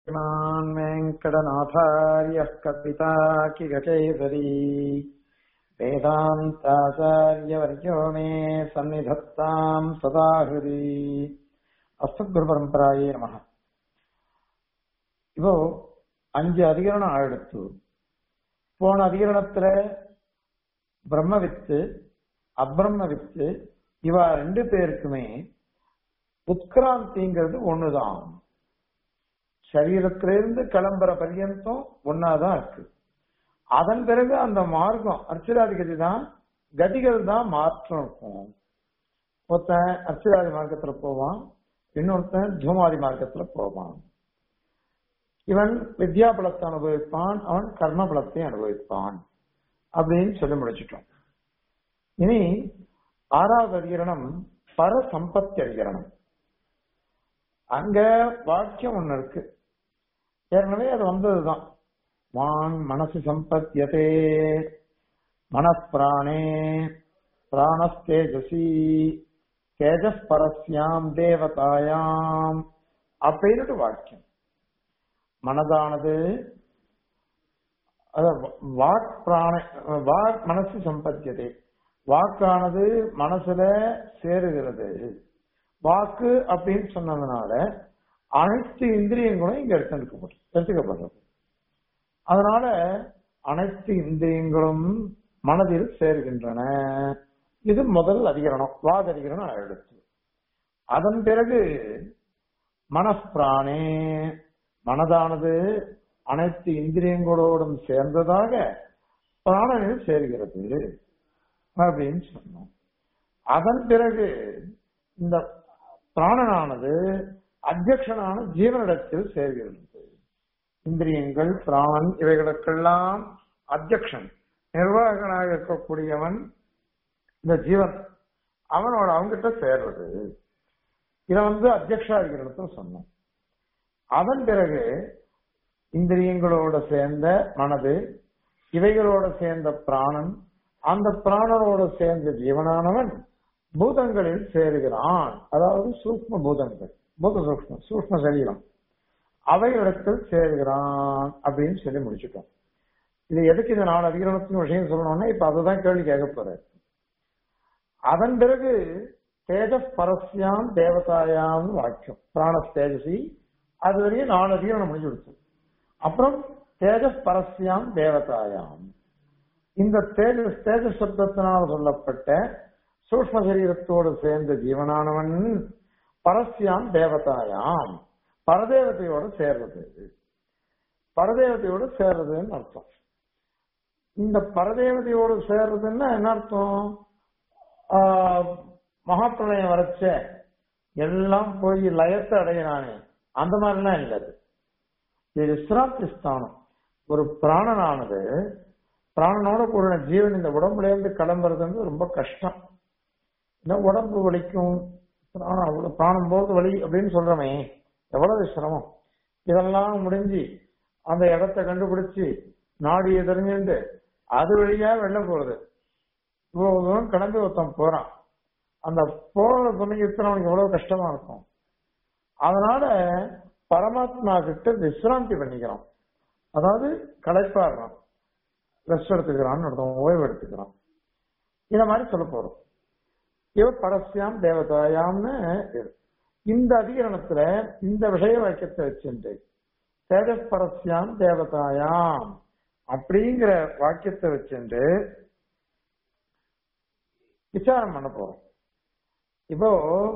श्रीमान् वेङ्कटनाथार्यः कपिताकिगकेसरी वेदान्ताचार्यवर्यो मे सन्निधत्ताम् सदा हृदि அஸ்தகுருபரம்பராயே நம இப்போ அஞ்சு அதிகரணம் ஆயிடுத்து போன அதிகரணத்துல பிரம்மவித்து அப்ரம்ம வித்து இவா ரெண்டு பேருக்குமே உத்கிராந்திங்கிறது ஒண்ணுதான் சரீரத்திலிருந்து கிளம்புற பர்யந்தம் ஒன்னாதான் இருக்கு அதன் பிறகு அந்த மார்க்கம் அர்ச்சராதிகதி தான் கதிகள் தான் மாற்றம் இருக்கும் ஒருத்தன் அர்ச்சராதி மார்க்கத்துல போவான் இன்னொருத்தன் தூமாதி மார்க்கத்துல போவான் இவன் வித்யா பலத்தை அனுபவிப்பான் அவன் கர்ம பலத்தை அனுபவிப்பான் அப்படின்னு சொல்லி முடிச்சிட்டோம் இனி ஆறாவது அதிகரணம் பரசம்பத்தி அதிகரணம் அங்க வாக்கியம் ஒண்ணு இருக்கு ஏற்கனவே அது வந்ததுதான் வான் மனசு சம்பத்தியதே மனப்பிராணே பிராணஸ்தேஜசி தேஜஸ் பரஸ்யாம் தேவதாயாம் அப்படின்னு வாக்கியம் மனதானது வாக் பிராண வாக் மனசு சம்பத்தியதே வாக்கானது மனசுல சேருகிறது வாக்கு அப்படின்னு சொன்னதுனால அனைத்து இந்திரியங்களும் இங்க எடுத்துக்கப்படும் எடுத்துக்கப்படுறது அதனால அனைத்து இந்திரியங்களும் மனதில் சேர்கின்றன இது முதல் அதிகரணம் வாத அதிகரணம் எடுத்து அதன் பிறகு மனப்பிராணே மனதானது அனைத்து இந்திரியங்களோடும் சேர்ந்ததாக பிராணனில் சேர்கிறது அப்படின்னு சொன்னோம் அதன் பிறகு இந்த பிராணனானது அத்தியக்ஷனான ஜீவனிடத்தில் சேர்கிறது இந்திரியங்கள் பிராணன் இவைகளுக்கெல்லாம் அத்தியக்ஷன் நிர்வாகனாக இருக்கக்கூடியவன் இந்த ஜீவன் அவனோட அவங்கிட்ட சேர்றது இதை வந்து அத்தியக்ஷா இருக்கிறது சொன்னோம் அதன் பிறகு இந்திரியங்களோட சேர்ந்த மனது இவைகளோட சேர்ந்த பிராணன் அந்த பிராணனோட சேர்ந்த ஜீவனானவன் பூதங்களில் சேருகிறான் அதாவது சூக்ம பூதங்கள் பூத சூக்ம சூக்ம சரீரம் அவைகளிடத்தில் சேருகிறான் அப்படின்னு சொல்லி முடிச்சுட்டோம் இது எதுக்கு இந்த நாலு அதிகரணத்தின் விஷயம் சொல்லணும்னா இப்ப அதுதான் கேள்வி கேட்க போறாரு அதன் பிறகு தேஜஸ் பரஸ்யாம் தேவதாயாம் வாக்கியம் பிராணஸ் தேஜசி அது வரையும் நாலு அதிகரணம் முடிஞ்சு கொடுத்து அப்புறம் தேஜஸ் பரஸ்யாம் தேவதாயாம் இந்த தேஜஸ் தேஜஸ் சப்தத்தினால் சொல்லப்பட்ட சூக்ம சரீரத்தோடு சேர்ந்த ஜீவனானவன் பரஸ்யாம் தேவதாயாம் பரதேவத்தையோடு சேர்றது பரதேவத்தையோடு சேர்றதுன்னு அர்த்தம் இந்த பரதேவதையோடு சேர்றதுன்னா என்ன அர்த்தம் மகாப்பிரளயம் வரைச்ச எல்லாம் போய் லயத்தை அடையிறானே அந்த மாதிரிலாம் இல்லை அது இது விஸ்ராந்தி ஸ்தானம் ஒரு பிராணனானது பிராணனோட கூடின ஜீவன் இந்த உடம்புல இருந்து கிளம்புறது ரொம்ப கஷ்டம் இந்த உடம்பு வலிக்கும் பிராணம் அவ்வளவு பிராணம் போது வலி அப்படின்னு சொல்றமே எவ்வளவு சிரமம் இதெல்லாம் முடிஞ்சு அந்த இடத்த கண்டுபிடிச்சு நாடியை தெரிஞ்சுட்டு அது வழியா வெளில போறது இவ்வளவு தூரம் கிளம்பி ஒருத்தன் போறான் அந்த போற சமயத்துல அவனுக்கு எவ்வளவு கஷ்டமா இருக்கும் அதனால பரமாத்மா கிட்ட விசிராந்தி பண்ணிக்கிறான் அதாவது களைப்பாடுறான் ரெஸ்ட் எடுத்துக்கிறான்னு அர்த்தம் ஓய்வு எடுத்துக்கிறான் இந்த மாதிரி சொல்ல போறோம் இவ பரஸ்யாம் தேவதாயாம்னு இந்த அதிகரணத்துல இந்த விஷய வாக்கியத்தை வச்சுட்டு தேஜஸ் பரஸ்யாம் தேவதாயாம் அப்படிங்கிற வாக்கியத்தை வச்சுட்டு விசாரம் பண்ண போறோம் இப்போ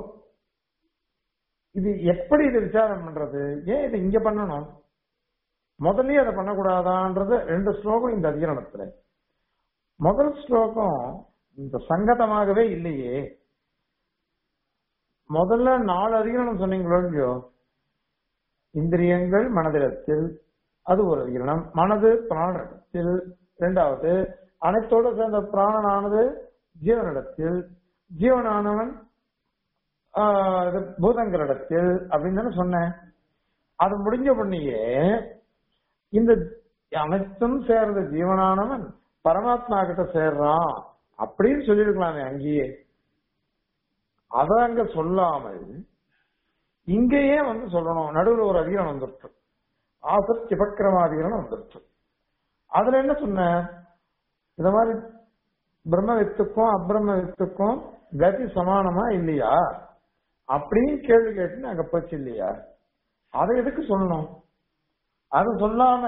இது எப்படி இது விசாரம் பண்றது ஏன் இது இங்க பண்ணணும் முதல்லயே அதை பண்ணக்கூடாதான்றது ரெண்டு ஸ்லோகம் இந்த அதிகரணத்துல முதல் ஸ்லோகம் இந்த சங்கதமாகவே இல்லையே முதல்ல நாலு அதிகரணம் சொன்னீங்களோ இல்லையோ இந்திரியங்கள் மனதிடத்தில் அது ஒரு அதிகரணம் மனது பிராணத்தில் இரண்டாவது அனைத்தோடு சேர்ந்த பிராணனானது ஜீவனிடத்தில் ஜீவனானவன் பூதங்களிடத்தில் அப்படின்னு தானே சொன்னேன் அது முடிஞ்ச பண்ணியே இந்த அனைத்தும் சேர்ந்த ஜீவனானவன் பரமாத்மா கிட்ட சேர்றான் அப்படின்னு சொல்லிருக்கலாமே அங்கேயே அத அங்க சொல்லாமல் இங்கேயே வந்து சொல்லணும் நடுவில் ஒரு அதிகாரம் வந்துருக்கு ஆசத் சிபக்கிரமாதிகரணம் வந்துருச்சு அதுல என்ன சொன்ன இந்த மாதிரி பிரம்ம வித்துக்கும் அப்பிரம வித்துக்கும் கதி சமானமா இல்லையா அப்படின்னு கேள்வி கேட்டு அங்க போச்சு இல்லையா அதை எதுக்கு சொல்லணும் அதை சொல்லாம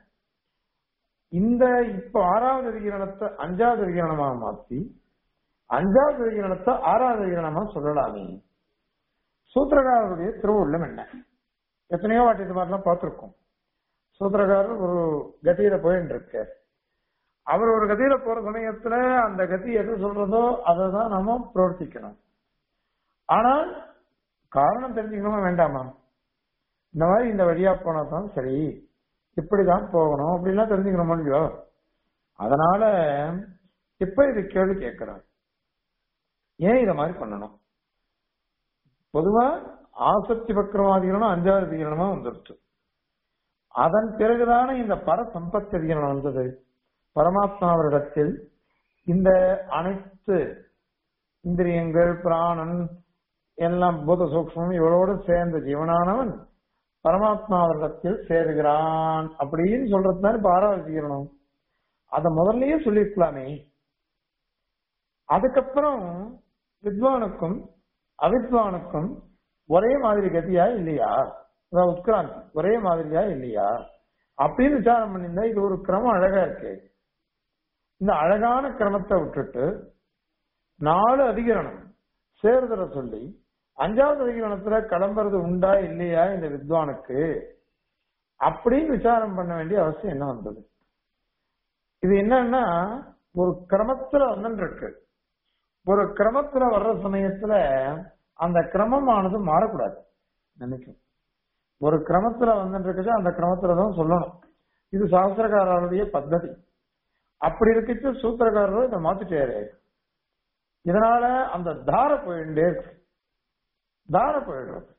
இந்த இப்ப ஆறாவது அதிகரணத்தை அஞ்சாவது அதிகரணமா மாத்தி அஞ்சாவது அதிகரணத்தை ஆறாவது அதிகரணமா சொல்லலாமே சூத்திரகாரருடைய திருவுள்ளம் என்ன எத்தனையோ வாட்டி இது மாதிரிலாம் பார்த்திருக்கோம் சூத்திரகாரர் ஒரு கதியில போயிட்டு இருக்கு அவர் ஒரு கதியில போற சமயத்துல அந்த கதி எது சொல்றதோ அதை தான் நாம பிரவர்த்திக்கணும் ஆனால் காரணம் தெரிஞ்சுக்கணுமா வேண்டாமா இந்த மாதிரி இந்த வழியா போனா தான் சரி இப்படிதான் போகணும் அப்படின்லாம் தெரிஞ்சுக்கணும் இல்லையோ அதனால இப்ப இது கேள்வி கேட்கிறேன் ஏன் இத மாதிரி பண்ணணும் பொதுவா ஆசக்தி பக்கிரமாதிகரணம் அஞ்சாவது அதிகரணமா வந்துருச்சு அதன் பிறகுதானே இந்த பர சம்பத்தி அதிகரணம் வந்தது பரமாத்மாவரிடத்தில் இந்த அனைத்து இந்திரியங்கள் பிராணன் எல்லாம் பூத சூக்மம் இவளோடு சேர்ந்த ஜீவனானவன் பரமாத்மாவரிடத்தில் சேருகிறான் அப்படின்னு சொல்றது தான் இப்ப ஆறாவது அதிகரணம் அத முதல்லயே சொல்லிருக்கலாமே அதுக்கப்புறம் வித்வானுக்கும் அவித்வானுக்கும் ஒரே மாதிரி கதியா இல்லையா அதாவது உட்கிராந்தி ஒரே மாதிரியா இல்லையா அப்படின்னு விசாரம் பண்ணியிருந்தா இது ஒரு கிரமம் அழகா இருக்கு இந்த அழகான கிரமத்தை விட்டுட்டு நாலு அதிகரணம் சேர்தல சொல்லி அஞ்சாவது அதிகரணத்துல கிளம்புறது உண்டா இல்லையா இந்த வித்வானுக்கு அப்படின்னு விசாரம் பண்ண வேண்டிய அவசியம் என்ன வந்தது இது என்னன்னா ஒரு கிரமத்துல வந்து இருக்கு ஒரு கிரமத்துல வர்ற சமயத்துல அந்த கிரமமானது மாறக்கூடாது நினைக்கும் ஒரு கிரமத்துல வந்துட்டு இருக்குது அந்த கிரமத்துல தான் சொல்லணும் இது சாஸ்திரக்காரருடைய பத்ததி அப்படி இருக்கிச்சு சூத்திரக்காரரும் இதை மாத்திட்டாரு இதனால அந்த தார போயிட்டே இருக்கு தார போயிடுறது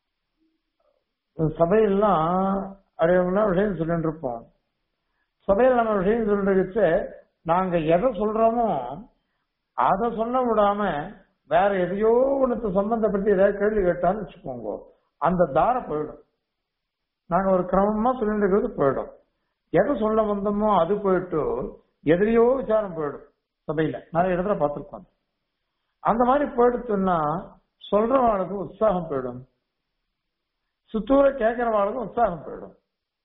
சபையெல்லாம் அடையவங்களாம் விஷயம் சொல்லிட்டு இருப்போம் சபையில் நம்ம விஷயம் சொல்லிட்டு வச்சு நாங்க எதை சொல்றோமோ அதை சொல்ல விடாம வேற எதையோ ஒண்ணு சம்பந்தப்பட்டு ஏதாவது கேள்வி கேட்டான்னு வச்சுக்கோங்க அந்த தார போயிடும் நாங்க ஒரு கிரமமா சொல்லிட்டு இருக்கிறது போயிடும் எதை சொல்ல வந்தோமோ அது போயிட்டு எதிரியோ விசாரம் போயிடும் சபையில நிறைய இடத்துல பார்த்திருக்கோம் அந்த மாதிரி போயிடுச்சுன்னா சொல்றவாளுக்கு உற்சாகம் போயிடும் சுத்தூர கேட்கிறவாளுக்கும் உற்சாகம் போயிடும்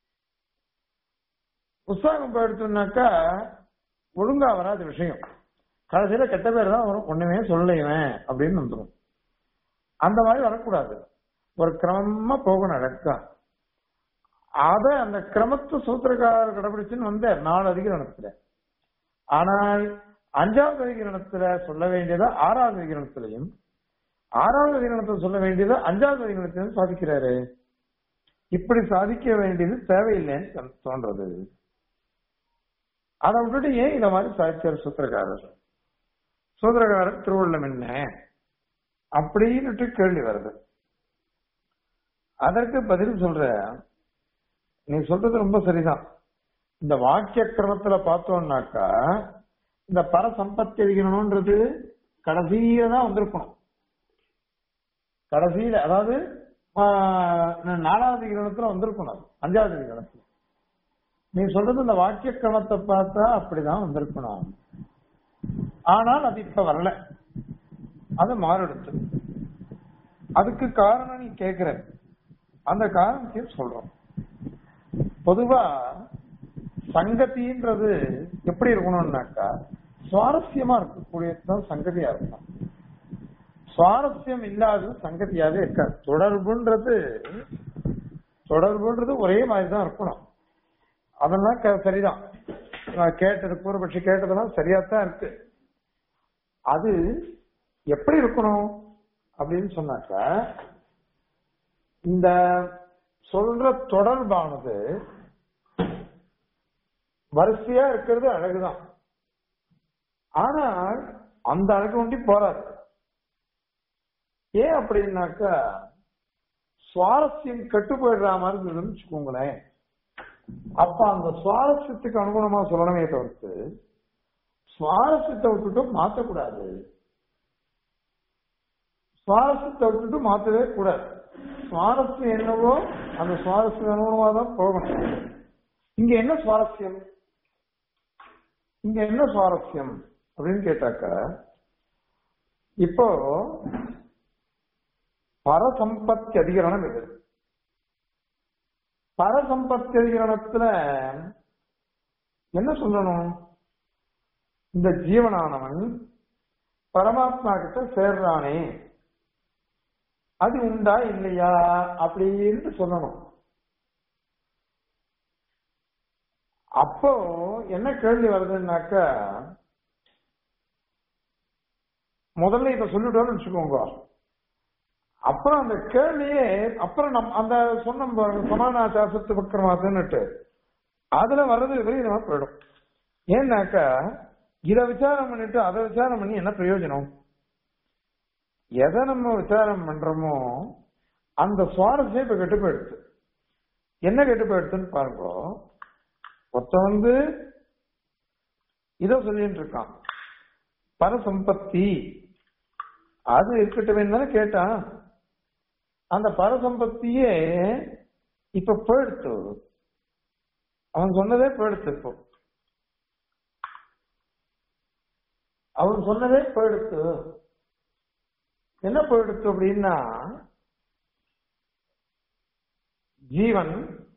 உற்சாகம் போயிடுச்சுனாக்கா ஒழுங்கா வராது விஷயம் கடைசியில கெட்ட பேர் தான் வரும் ஒண்ணுமே சொல்லைவன் அப்படின்னு வந்துடும் அந்த மாதிரி வரக்கூடாது ஒரு கிரமமா போகணும் அழகா அத அந்த கிரமத்து சூத்திரக்காரர் கடைபிடிச்சுன்னு வந்தார் நாலு அதிகரணத்துல ஆனால் அஞ்சாவது அதிகரணத்துல சொல்ல வேண்டியதை ஆறாவது அதிகரணத்திலையும் ஆறாவது அதிகரணத்துல சொல்ல வேண்டியதை அஞ்சாவது அதிகரணத்திலும் சாதிக்கிறாரு இப்படி சாதிக்க வேண்டியது தேவையில்லைன்னு தோன்றது அதை விட்டுட்டு ஏன் இத மாதிரி சாதிச்சார் சூத்திரக்காரர் சூத்திரக்காரர் திருவள்ளம் என்ன அப்படின்னுட்டு கேள்வி வருது அதற்கு பதில் சொல்ற நீ சொல்றது ரொம்ப சரிதான் இந்த வாக்கிய கிரமத்துல பார்த்தோம்னாக்கா இந்த பரசம்பத்தி அதிகரணம்ன்றது கடைசியில தான் வந்திருக்கணும் கடைசியில அதாவது நாலாவது கிரணத்துல வந்திருக்கணும் அது அஞ்சாவது கிரணத்துல நீ சொல்றது இந்த வாக்கிய கிரமத்தை பார்த்தா அப்படிதான் வந்திருக்கணும் ஆனால் அது இப்ப வரல அது மாறெடுத்து அதுக்கு காரணம் நீ கேக்குற அந்த காரணத்தையும் சொல்றோம் பொதுவா சங்கத்தின்றது எப்படி இருக்கணும்னாக்கா சுவாரஸ்யமா இருக்கக்கூடியதுதான் சங்கதியா இருக்கும் சுவாரஸ்யம் இல்லாத சங்கதியாவே இருக்காது தொடர்புன்றது தொடர்புன்றது ஒரே மாதிரி தான் இருக்கணும் அதெல்லாம் க- சரிதான் நான் கேட்டது பூர்வபட்சி கேட்டதெல்லாம் சரியாத்தான் இருக்கு அது எப்படி இருக்கணும் அப்படின்னு சொன்னாக்கா இந்த சொல்ற தொடர்பானது வரிசையா இருக்கிறது அழகுதான் ஆனால் அந்த அழகு ஒண்டி போறாது ஏன் அப்படின்னாக்கா சுவாரஸ்யம் கெட்டு போயிடுற மாதிரி இருந்ததுன்னு வச்சுக்கோங்களேன் அப்ப அந்த சுவாரஸ்யத்துக்கு அனுகுணமா சொல்லணுமே தவிர்த்து சுவாரஸ்யத்தை விட்டுட்டு மாத்தக்கூடாது சுவாரஸ்யத்தை விட்டுட்டு மாத்தவே கூடாது சுவாரஸ்யம் என்னவோ அந்த சுவாரஸ்யம் என்னவோ தான் போகணும் இங்க என்ன சுவாரஸ்யம் இங்க என்ன சுவாரஸ்யம் அப்படின்னு கேட்டாக்க இப்போ பரசம்பத்தி அதிகரணம் இது பரசம்பத்தி அதிகரணத்துல என்ன சொல்லணும் இந்த ஜீவனானவன் பரமாத்மா கிட்ட சேர்றானே அது உண்டா இல்லையா அப்படின்னு சொல்லணும் அப்போ என்ன கேள்வி வருதுன்னாக்க முதல்ல இத சொல்லிட்டோம்னு வச்சுக்கோங்க அப்புறம் அந்த கேள்வியே அப்புறம் நம் அந்த சொன்ன சமானாச்சாசத்து பக்கமாத்துன்னுட்டு அதுல வர்றது விபரீதமா போயிடும் ஏன்னாக்கா இத விசாரம் பண்ணிட்டு அதை விசாரம் பண்ணி என்ன பிரயோஜனம் எதை நம்ம விசாரம் பண்றோமோ அந்த சுவாரஸ்யம் இப்ப கெட்டு போயிடுச்சு என்ன கெட்டு போயிடுச்சுன்னு பாருங்க ஒருத்தன் வந்து இத சொல்லிட்டு இருக்கான் பரசம்பத்தி அது இருக்கட்டும் தானே கேட்டான் அந்த பரசம்பத்தியே இப்ப போயிடுத்து அவன் சொன்னதே போயிடுத்து இப்போ அவன் சொன்னதே போயிடுத்து என்ன போயிடுத்து அப்படின்னா ஜீவன்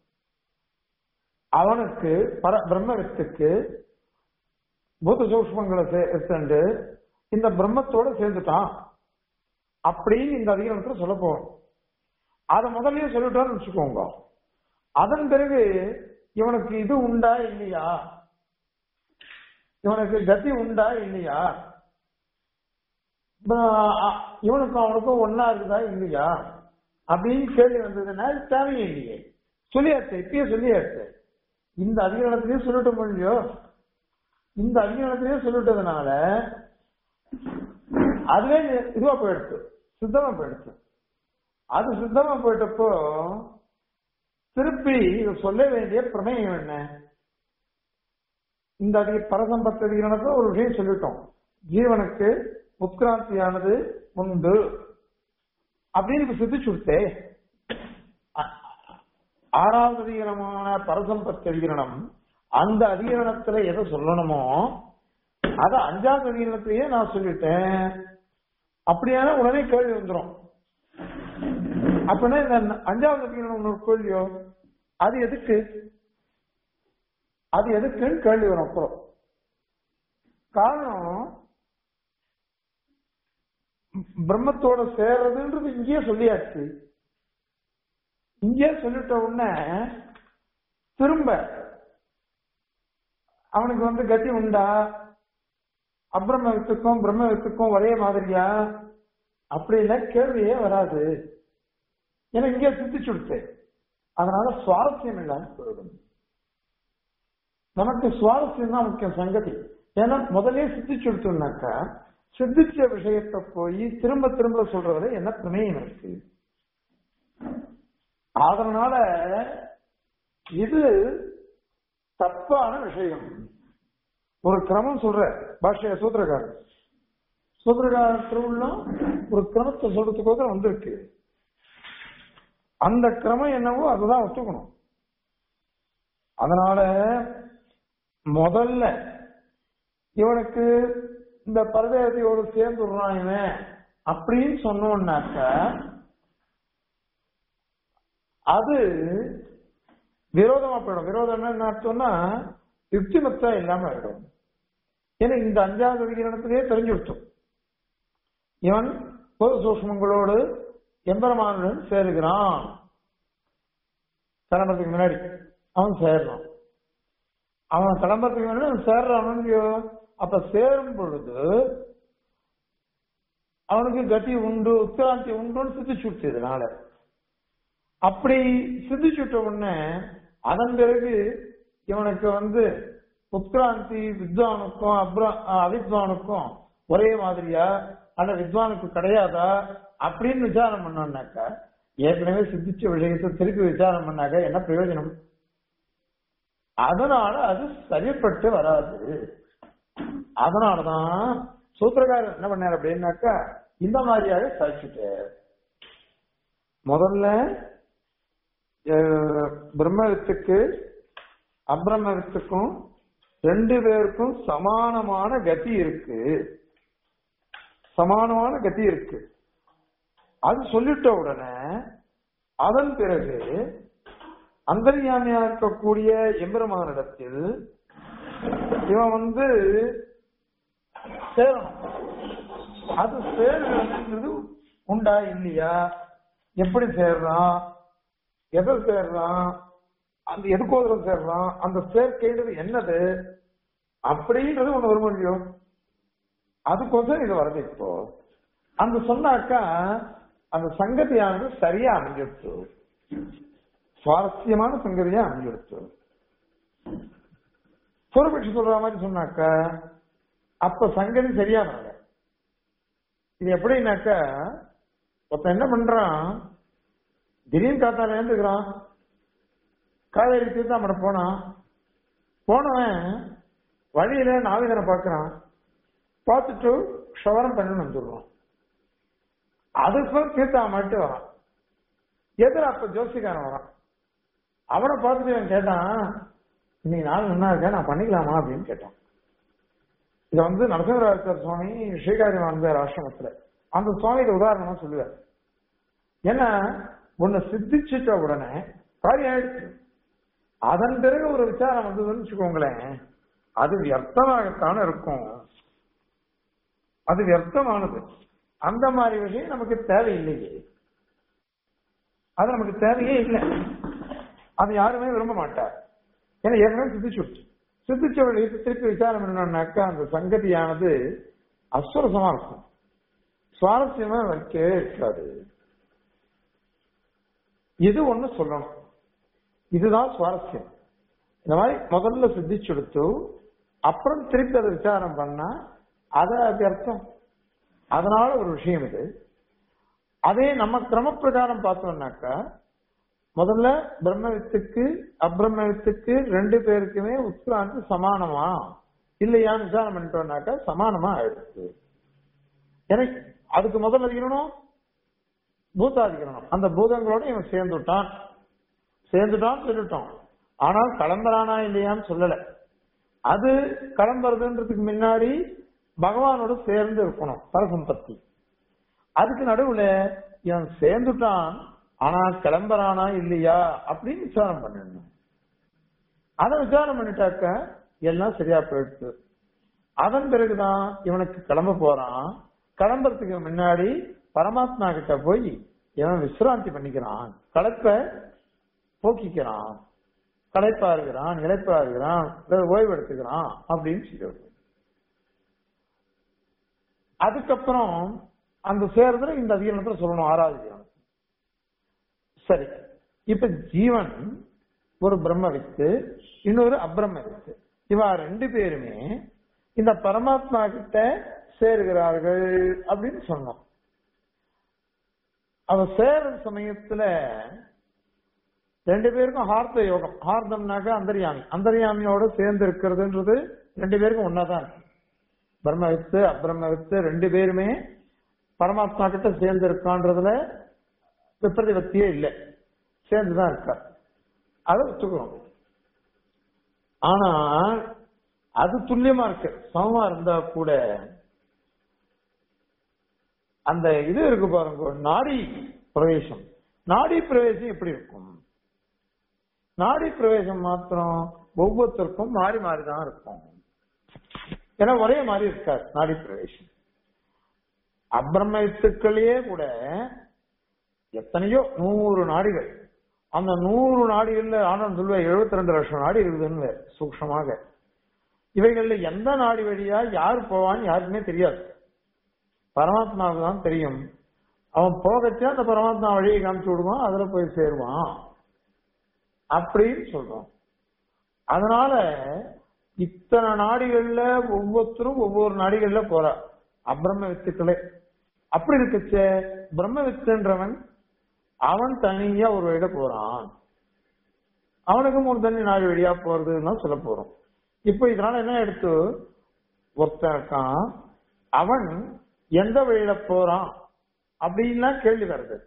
அவனுக்கு பர பிரம்மவித்துக்கு பூத சூக்மங்களை எடுத்துட்டு இந்த பிரம்மத்தோட சேர்ந்துட்டான் அப்படின்னு இந்த அதிகாரத்துல சொல்ல போறோம் அதை முதல்லயே சொல்லிட்டோம்னு வச்சுக்கோங்க அதன் பிறகு இவனுக்கு இது உண்டா இல்லையா இவனுக்கு கதி உண்டா இல்லையா இவனுக்கும் அவனுக்கும் ஒன்னா இருக்குதா இல்லையா அப்படின்னு கேள்வி வந்ததுன்னா தேவையே இல்லையே சொல்லியாச்சு இப்பயே சொல்லியாச்சு இந்த அதிகாரத்திலேயே சொல்லிட்ட முடியோ இந்த அதிகாரத்திலேயே சொல்லிட்டதுனால அதுவே இதுவா போயிடுச்சு சுத்தமா போயிடுச்சு அது சுத்தமா போயிட்டப்போ திருப்பி இதை சொல்ல வேண்டிய பிரமேயம் என்ன இந்த அதிக பரசம்பத்து அதிகரணத்துல ஒரு விஷயம் சொல்லிட்டோம் ஜீவனுக்கு உட்கிராந்தியானது உண்டு அப்படின்னு இப்ப சித்திச்சு விட்டே ஆறாவது அதிகரணமான பரசம்பத்து அதிகரணம் அந்த அதிகரணத்துல எதை சொல்லணுமோ அத அஞ்சாவது அதிகரணத்திலேயே நான் சொல்லிட்டேன் அப்படியான உடனே கேள்வி வந்துடும் அப்படின்னா இந்த அஞ்சாவது அதிகரணம் ஒன்று கேள்வியோ அது எதுக்கு அது எதுக்குன்னு கேள்வி வரும் அப்புறம் காரணம் பிரம்மத்தோட சேர்றதுன்றது இங்கேயே சொல்லியாச்சு இங்கே சொல்லிட்ட உடனே திரும்ப அவனுக்கு வந்து கதி உண்டா அப்ரம்ம வித்துக்கும் பிரம்ம வித்துக்கும் ஒரே மாதிரியா அப்படின்னா கேள்வியே வராது ஏன்னா இங்கே சித்திச்சுடுச்சு அதனால சுவாரஸ்யம் இல்லாம போயிடும் நமக்கு சுவாரஸ்யம் தான் முக்கியம் சங்கதி ஏன்னா முதலே சித்திச்சுடுத்தோம்னாக்கா சித்திச்ச விஷயத்தை போய் திரும்ப திரும்ப சொல்றதுல என்ன பிரமேயம் இருக்கு அதனால இது தப்பான விஷயம் ஒரு கிரமம் சொல்ற பாஷைய சூத்திரக்காரர் சூத்திரக்காரர் திருவுள்ளம் ஒரு கிரமத்தை சொல்றதுக்கோக வந்திருக்கு அந்த கிரமம் என்னவோ அதுதான் ஒத்துக்கணும் அதனால முதல்ல இவனுக்கு இந்த பரதேவதையோடு சேர்ந்து விடுறான் இவன் அப்படின்னு சொன்னோம்னாக்க அது விரோதமா போயிடும் விரோதம் என்ன அர்த்தம்னா யுக்திமத்தா இல்லாம ஆயிடும் ஏன்னா இந்த அஞ்சாவது விகிரணத்திலேயே தெரிஞ்சு விட்டோம் இவன் பொது சூஷ்மங்களோடு எம்பெருமானுடன் சேருகிறான் கிளம்புறதுக்கு முன்னாடி அவன் சேர்றான் அவன் கிளம்புறதுக்கு முன்னாடி அவன் சேர்றான் அப்ப சேரும் பொழுது அவனுக்கு கட்டி உண்டு உத்கிராந்தி உண்டுன்னு சித்திச்சு விட்டு இதனால அப்படி சிந்திச்சுட்ட உடனே அதன் பிறகு இவனுக்கு வந்து உத்கிராந்தி வித்வானுக்கும் அப்ரா அவித்வானுக்கும் ஒரே மாதிரியா ஆனா வித்வானுக்கு கிடையாதா அப்படின்னு விசாரம் பண்ணோம்னாக்கா ஏற்கனவே சித்திச்ச விஷயத்தை திருப்பி விசாரம் பண்ணாக்க என்ன பிரயோஜனம் அதனால அது சரிப்பட்டு வராது அதனாலதான் சூத்திரக்காரர் என்ன பண்ணார் அப்படின்னாக்கா இந்த மாதிரியாக சாதிச்சுட்டார் முதல்ல அஹ், பிரம்மவித்துக்கு அப்பிரமவித்துக்கும் ரெண்டு பேருக்கும் சமானமான கதி இருக்கு சமானமான கதி இருக்கு அது சொல்லிட்ட உடனே அதன் பிறகு அந்தர்யாமியா இருக்கக்கூடிய எம்பெருமானிடத்தில் இவன் வந்து சேரணும் அது சேர்றதுன்றது உண்டா இல்லையா எப்படி சேர்றான் எதை சேர்றான் அந்த எதுக்கோதரம் சேர்றான் அந்த சேர்க்கைன்றது என்னது அப்படின்றது ஒண்ணு வரும் இல்லையோ அதுக்கோசரம் இது வருது இப்போ அந்த சொன்னாக்கா அந்த சங்கதியானது சரியா அமைஞ்சிடுச்சு சுவாரஸ்யமான சங்கதியா அமைஞ்சிடுச்சு பூர்வபட்சி சொல்ற மாதிரி சொன்னாக்கா அப்ப சங்கதி சரியா வரல இது எப்படின்னாக்கா ஒருத்தன் என்ன பண்றான் திடீர்னு காத்தால எழுந்துக்கிறான் காவேரி தீர்த்தாமட போனான் போனவன் வழியில நாவிதனை பார்க்கறான் பார்த்துட்டு ஷவரம் பண்ணி வந்துடுவான் அதுக்கும் தீர்த்தாமட்டு வரான் எதிர அப்ப ஜோசிக்காரன் வரான் அவனை பார்த்துட்டு இவன் கேட்டான் இன்னைக்கு நாள் நல்லா இருக்கா நான் பண்ணிக்கலாமா அப்படின்னு கேட்டான் இத வந்து நரசிம்மராஜர் சுவாமி ஸ்ரீகாரி வாழ்ந்தார் ஆசிரமத்துல அந்த சுவாமிக்கு உதாரணமா சொல்லுவார் ஏன்னா ஒண்ணு சித்திச்சிட்ட உடனே காரியம் ஆயிடுச்சு அதன் பிறகு ஒரு விசாரம் வந்ததுன்னு வச்சுக்கோங்களேன் அது வியர்த்தமாகத்தான் இருக்கும் அது வியர்த்தமானது அந்த மாதிரி விஷயம் நமக்கு தேவையில்லையே அது நமக்கு தேவையே இல்லை அது யாருமே விரும்ப மாட்டார் ஏன்னா ஏற்கனவே சித்திச்சுடுச்சு சித்திச்சவர்கள் திருப்பி விசாரம் என்னன்னாக்கா அந்த சங்கதியானது அஸ்வரசமா இருக்கும் சுவாரஸ்யமா வைக்கவே இருக்காது இது ஒண்ணு சொல்லணும் இதுதான் சுவாரஸ்யம் இந்த மாதிரி முதல்ல சித்திச்சுடுத்து அப்புறம் திருப்பி அதை விசாரம் பண்ணா அது அது அர்த்தம் அதனால ஒரு விஷயம் இது அதே நம்ம கிரமப்பிரகாரம் பார்த்தோம்னாக்கா முதல்ல பிரம்மவித்துக்கு அப்பிரம்மவித்துக்கு ரெண்டு பேருக்குமே உத்கிராந்தி சமானமா இல்லையான்னு விசாரம் பண்ணிட்டோம்னாக்கா சமானமா ஆயிடுச்சு எனக்கு அதுக்கு முதல்ல இருக்கணும் பூதாதிகரணம் அந்த பூதங்களோட இவன் சேர்ந்துட்டான் சேர்ந்துட்டான் சொல்லிட்டோம் ஆனால் கிளம்புறானா இல்லையான்னு சொல்லல அது கிளம்புறதுன்றதுக்கு முன்னாடி பகவானோட சேர்ந்து இருக்கணும் பரசம்பத்தி அதுக்கு நடுவுல இவன் சேர்ந்துட்டான் ஆனா கிளம்புறானா இல்லையா அப்படின்னு விசாரம் பண்ணிடணும் அதை விசாரம் பண்ணிட்டாக்க எல்லாம் சரியா போயிடுச்சு அதன் பிறகுதான் இவனுக்கு கிளம்ப போறான் கிளம்புறதுக்கு முன்னாடி பரமாத்மா கிட்ட போய் இவன் விசிராந்தி பண்ணிக்கிறான் களைப்ப போக்கிக்கிறான் களைப்பா இருக்கிறான் இழைப்பா இருக்கிறான் ஓய்வு எடுத்துக்கிறான் அப்படின்னு சொல்லிவிடு அதுக்கப்புறம் அந்த சேர்றதுல இந்த அதிகாரத்துல சொல்லணும் ஆறாவது அதிகாரம் சரி இப்ப ஜீவன் ஒரு பிரம்ம வித்து இன்னொரு அப்ரம்ம வித்து இவா ரெண்டு பேருமே இந்த பரமாத்மா கிட்ட சேருகிறார்கள் அப்படின்னு சொன்னோம் அவ சேர சமயத்துல ரெண்டு பேருக்கும் ஹார்த்த யோகம் ஹார்த்தம்னாக்கா அந்தர்யாமி அந்தர்யாமியோட சேர்ந்து இருக்கிறதுன்றது ரெண்டு பேருக்கும் ஒன்னாதான் இருக்கு பிரம்ம வித்து அப்ரம்ம வித்து ரெண்டு பேருமே பரமாத்மா கிட்ட சேர்ந்து இருக்கான்றதுல விபரதிபத்தியே இல்லை சேர்ந்துதான் இருக்கா அதை ஒத்துக்கிறோம் ஆனா அது துல்லியமா இருக்கு சமமா இருந்தா கூட அந்த இது இருக்கு பாருங்க நாடி பிரவேசம் நாடி பிரவேசம் எப்படி இருக்கும் நாடி பிரவேசம் மாத்திரம் ஒவ்வொருத்தருக்கும் மாறி மாறி தான் இருக்கும் ஏன்னா ஒரே மாதிரி இருக்காது நாடி பிரவேசம் அப்பிரமத்துக்களையே கூட எத்தனையோ நூறு நாடிகள் அந்த நூறு நாடிகள்ல ஆனந்த் சொல்லுவேன் எழுபத்தி ரெண்டு லட்சம் நாடி இருக்குதுன்னு சூக்ஷமாக இவைகள்ல எந்த நாடி வழியா யார் போவான்னு யாருக்குமே தெரியாது பரமாத்மாவுக்கு தான் தெரியும் அவன் போகச்சே அந்த பரமாத்மா வழியை காமிச்சு விடுவான் அதுல போய் சேருவான் அப்படின்னு சொல்றோம் அதனால இத்தனை நாடிகள்ல ஒவ்வொருத்தரும் ஒவ்வொரு நாடிகள்ல போறா அப்பிரம வித்துக்களே அப்படி இருக்குச்சே பிரம்ம வித்துன்றவன் அவன் தனியா ஒரு வழியில போறான் அவனுக்கு மூணு தண்ணி நாலு வழியா போறதுன்னு சொல்ல போறோம் இப்ப இதனால என்ன எடுத்து ஒருத்தன் இருக்கான் அவன் எந்த வழியில போறான் அப்படின்லாம் கேள்வி வருது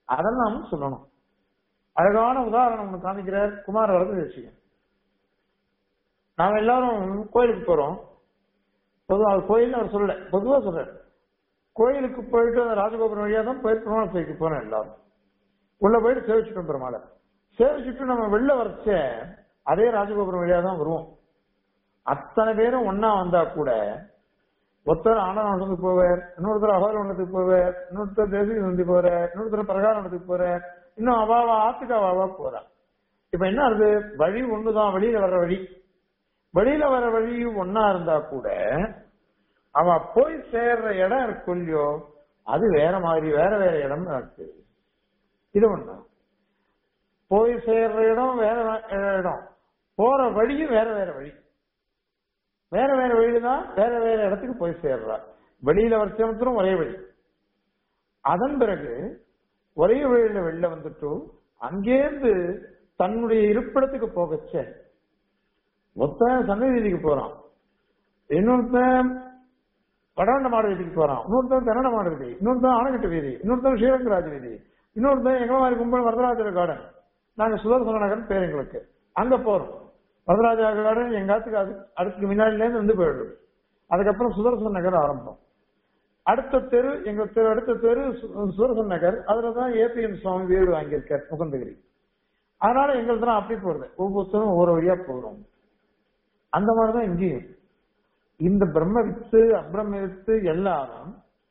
அதெல்லாம் சொல்லணும் அழகான உதாரணம் ஒண்ணு காமிக்கிறார் குமார வரது விஷயம் நாம எல்லாரும் கோயிலுக்கு போறோம் பொதுவா அவர் கோயில் அவர் சொல்லல பொதுவா சொல்றாரு கோயிலுக்கு போயிட்டு அந்த ராஜகோபுரம் வழியா தான் போய் பிரமாண செய்திக்கு போனோம் எல்லாரும் உள்ள போயிட்டு சேவிச்சுட்டோம் பெருமாளை சேவிச்சுட்டு நம்ம வெளில வரச்ச அதே ராஜகோபுரம் வழியா தான் வருவோம் அத்தனை பேரும் ஒன்னா வந்தா கூட ஒருத்தர் ஆனந்தத்துக்கு போவார் இன்னொருத்தர் அகோரவனத்துக்கு போவார் இன்னொருத்தர் தேசிக நந்தி போறார் இன்னொருத்தர் பிரகாரணத்துக்கு போறார் இன்னும் அவாவா ஆத்துக்கு அவாவா போறா இப்ப என்ன ஆகுது வழி ஒண்ணுதான் வெளியில வர்ற வழி வெளியில வர வழி ஒன்னா இருந்தா கூட அவ போய் சேர்ற இடம் இருக்கு இல்லையோ அது வேற மாதிரி வேற வேற இடம் இருக்கு இது ஒண்ணு போய் சேர்ற இடம் வேற வே- இடம் போற வழியும் வேற வேற வழி வேற வேற வழியில தான் வேற வேற இடத்துக்கு போய் சேர்றா வெளியில வருஷம் ஒரே வழி அதன் பிறகு ஒரே வழியில வெளில வந்துட்டு அங்கேருந்து தன்னுடைய இருப்பிடத்துக்கு போகச்ச ஒருத்தன் சன்னதி வீதிக்கு போறான் இன்னொருத்தன் வடவண்ட மாடு வீதிக்கு போறான் இன்னொருத்தன் தென்னட மாடு வீதி இன்னொருத்தன் ஆனகட்டு வீதி இன்னொருத்தன் ஸ்ரீரங்கராஜ் வீதி இன்னொருத்தன் எங்களை மாதிரி கும்பல் வரதராஜர் கார்டன் நாங்க சுதர்சன நகர் பேர் எங்களுக்கு அங்க போறோம் வரதராஜா கார்டன் எங்காத்துக்கு அது அடுத்துக்கு முன்னாடில இருந்து வந்து போயிடுது அதுக்கப்புறம் சுதர்சன நகர் ஆரம்பம் அடுத்த தெரு எங்க தெரு அடுத்த தெரு சு- சுதர்சன் நகர் அதுலதான் ஏபிஎம் சுவாமி வீடு வாங்கியிருக்கார் முகந்தகிரி அதனால எங்களுக்கு தான் அப்படி போறது ஒவ்வொருத்தரும் ஒவ்வொரு வழியா போறோம் அந்த மாதிரிதான் இங்கேயும் இந்த பிரம்ம வித்து அப்ரம்ம வித்து எல்லாரும்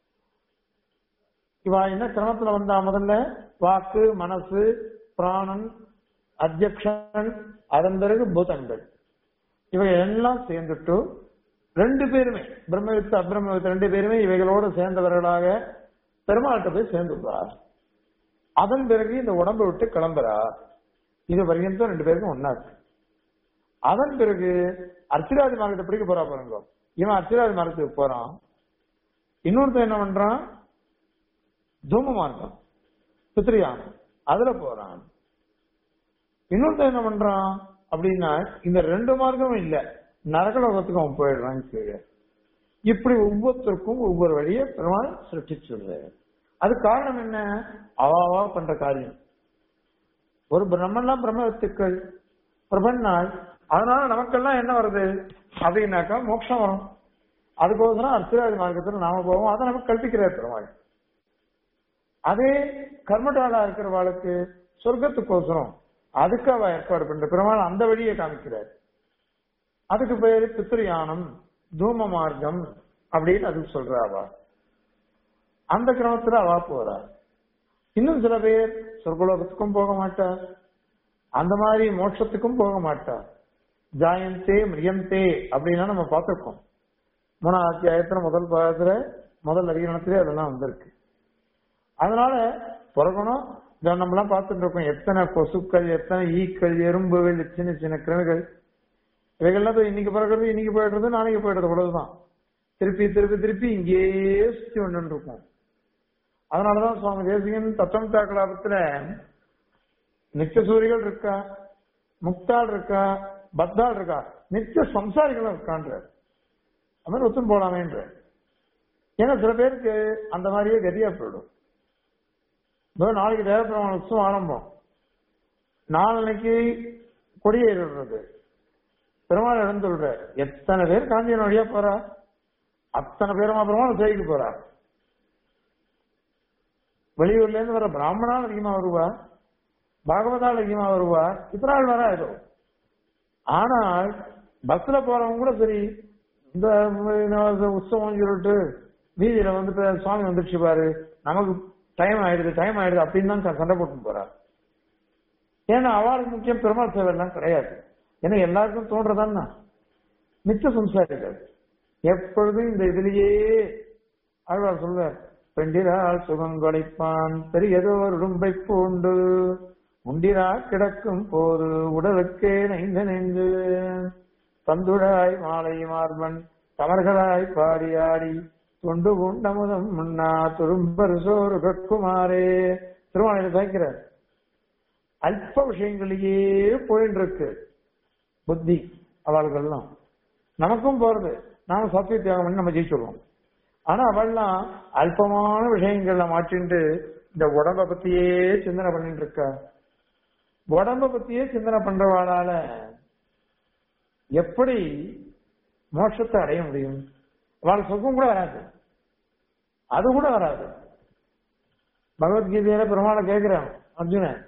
இவா என்ன கிரமத்துல வந்தா முதல்ல வாக்கு மனசு பிராணன் அத்தியக்ஷன் அதன் பிறகு பூதங்கள் இவை எல்லாம் சேர்ந்துட்டு ரெண்டு பேருமே பிரம்மவித்து அப்ரம்மவித்து ரெண்டு பேருமே இவைகளோடு சேர்ந்தவர்களாக பெருமாள்கிட்ட போய் சேர்ந்துள்ளார் அதன் பிறகு இந்த உடம்பை விட்டு கிளம்புறா இது வரைக்கும் ரெண்டு பேருக்கும் ஒன்னா இருக்கு அதன் பிறகு அர்ச்சிராஜ் மார்க்கத்தை பிடிக்க போறா பாருங்க இவன் அர்ச்சிராஜ் மார்க்கத்துக்கு போறான் இன்னொருத்தன் என்ன பண்றான் தூம மார்க்கம் பித்ரியானம் அதுல போறான் இன்னொருத்தன் என்ன பண்றான் அப்படின்னா இந்த ரெண்டு மார்க்கமும் இல்ல நரகலோகத்துக்கு அவன் போயிடுறான் கீழே இப்படி ஒவ்வொருத்தருக்கும் ஒவ்வொரு வழியை பெருமாள் சிருஷ்டிச்சுடுறாரு அது காரணம் என்ன அவாவா பண்ற காரியம் ஒரு பிரம்மன்லாம் பிரம்மத்துக்கள் பிரபன்னாள் அதனால நமக்கெல்லாம் என்ன வருது அப்படின்னாக்கா மோட்சம் வரும் அதுக்கோசரம் அர்த்தராஜ மார்க்கத்துல நாம போவோம் அதை நமக்கு கல்பிக்கிறார் பெருமாள் அதே கர்மடாலா இருக்கிறவாளுக்கு சொர்க்கத்துக்கோசரம் அதுக்கு அவ ஏற்பாடு பண்ற பெருமாள் அந்த வழியை காமிக்கிறார் அதுக்கு பேரு பித்ரியானம் தூம மார்க்கம் அப்படின்னு அதுக்கு சொல்றா அவ அந்த கிரமத்துல அவ போறா இன்னும் சில பேர் சொர்க்கலோகத்துக்கும் போக மாட்டா அந்த மாதிரி மோட்சத்துக்கும் போக மாட்டா ஜாயந்தே மிரியந்தே அப்படின்னா நம்ம பார்த்திருக்கோம் மூணாவது அத்தியாயத்துல முதல் பாகத்துல முதல் அதிகரணத்திலே அதெல்லாம் வந்திருக்கு அதனால பிறக்கணும் இதை நம்மலாம் பார்த்துட்டு இருக்கோம் எத்தனை கொசுக்கள் எத்தனை ஈக்கள் எறும்புகள் சின்ன சின்ன கிருமிகள் இவைகள்லாம் போய் இன்னைக்கு பிறக்கிறது இன்னைக்கு போயிடுறது நாளைக்கு போயிடுறது அவ்வளவுதான் திருப்பி திருப்பி திருப்பி இங்கேயே சுத்தி ஒன்று இருக்கும் அதனாலதான் சுவாமி தேசிகன் தத்தம் தாக்கலாபத்துல நித்திய சூரிகள் இருக்கா முக்தாள் இருக்கா பத்தாள் இருக்கா நித்திய சம்சாரிகளும் இருக்கான்ற அது மாதிரி ஒத்தும் போலாமேன்ற ஏன்னா சில பேருக்கு அந்த மாதிரியே கதியா போயிடும் இதோ நாளைக்கு தேவப்பிரமாண உற்சவம் ஆரம்பம் நாளைக்கு கொடியேறிடுறது பெருமாள் எழுந்துள்ற எத்தனை பேர் காஞ்சியன் வழியா போறா அத்தனை பேரும் பெருமாள் சேவிக்க போறா வெளியூர்ல இருந்து வர பிராமணால் அதிகமா வருவா பாகவதால் அதிகமா வருவா இத்தனாள் வரா ஏதோ ஆனால் பஸ்ல போறவங்க கூட சரி இந்த உற்சவம் சொல்லிட்டு வீதியில வந்துட்டு சுவாமி வந்துடுச்சு பாரு நமக்கு டைம் ஆயிடுது டைம் ஆயிடுது அப்படின்னு தான் சண்டை போட்டு போறா ஏன்னா அவளுக்கு முக்கியம் பெருமாள் சேவை எல்லாம் கிடையாது ஏன்னா எல்லாருக்கும் தோன்றதான்னா மிச்ச சம்சாரிகள் எப்பொழுதும் இந்த இதுலயே ஆழ்வார் சொல்வார் பெண்டிரால் சுகங்கொடைப்பான் பெரியதோர் உடும்பை பூண்டு உண்டிரா கிடக்கும் போது உடலுக்கே நைந்த நெஞ்சு தந்துழாய் மாலை மார்பன் தமர்களாய் பாடி ஆடி தொண்டு உண்டமுதம் முன்னா துரும்பர் சோறு கக்குமாரே திருவாணையில சாய்க்கிறார் அல்ப விஷயங்களையே போயின்னு இருக்கு புத்தி அவள்கள்லாம் நமக்கும் போறது நாம சத்திய தியாகம் பண்ணி நம்ம ஜெயிச்சுடுவோம் ஆனா அவள்லாம் அல்பமான விஷயங்கள்ல மாற்றிண்டு இந்த உடம்ப பத்தியே சிந்தனை பண்ணிட்டு இருக்கா உடம்ப பத்தியே சிந்தனை பண்றவாளால எப்படி மோட்சத்தை அடைய முடியும் அவள் சொர்க்கம் கூட வராது அது கூட வராது பகவத்கீதையில பெருமாளை கேட்கிறான் அர்ஜுனன்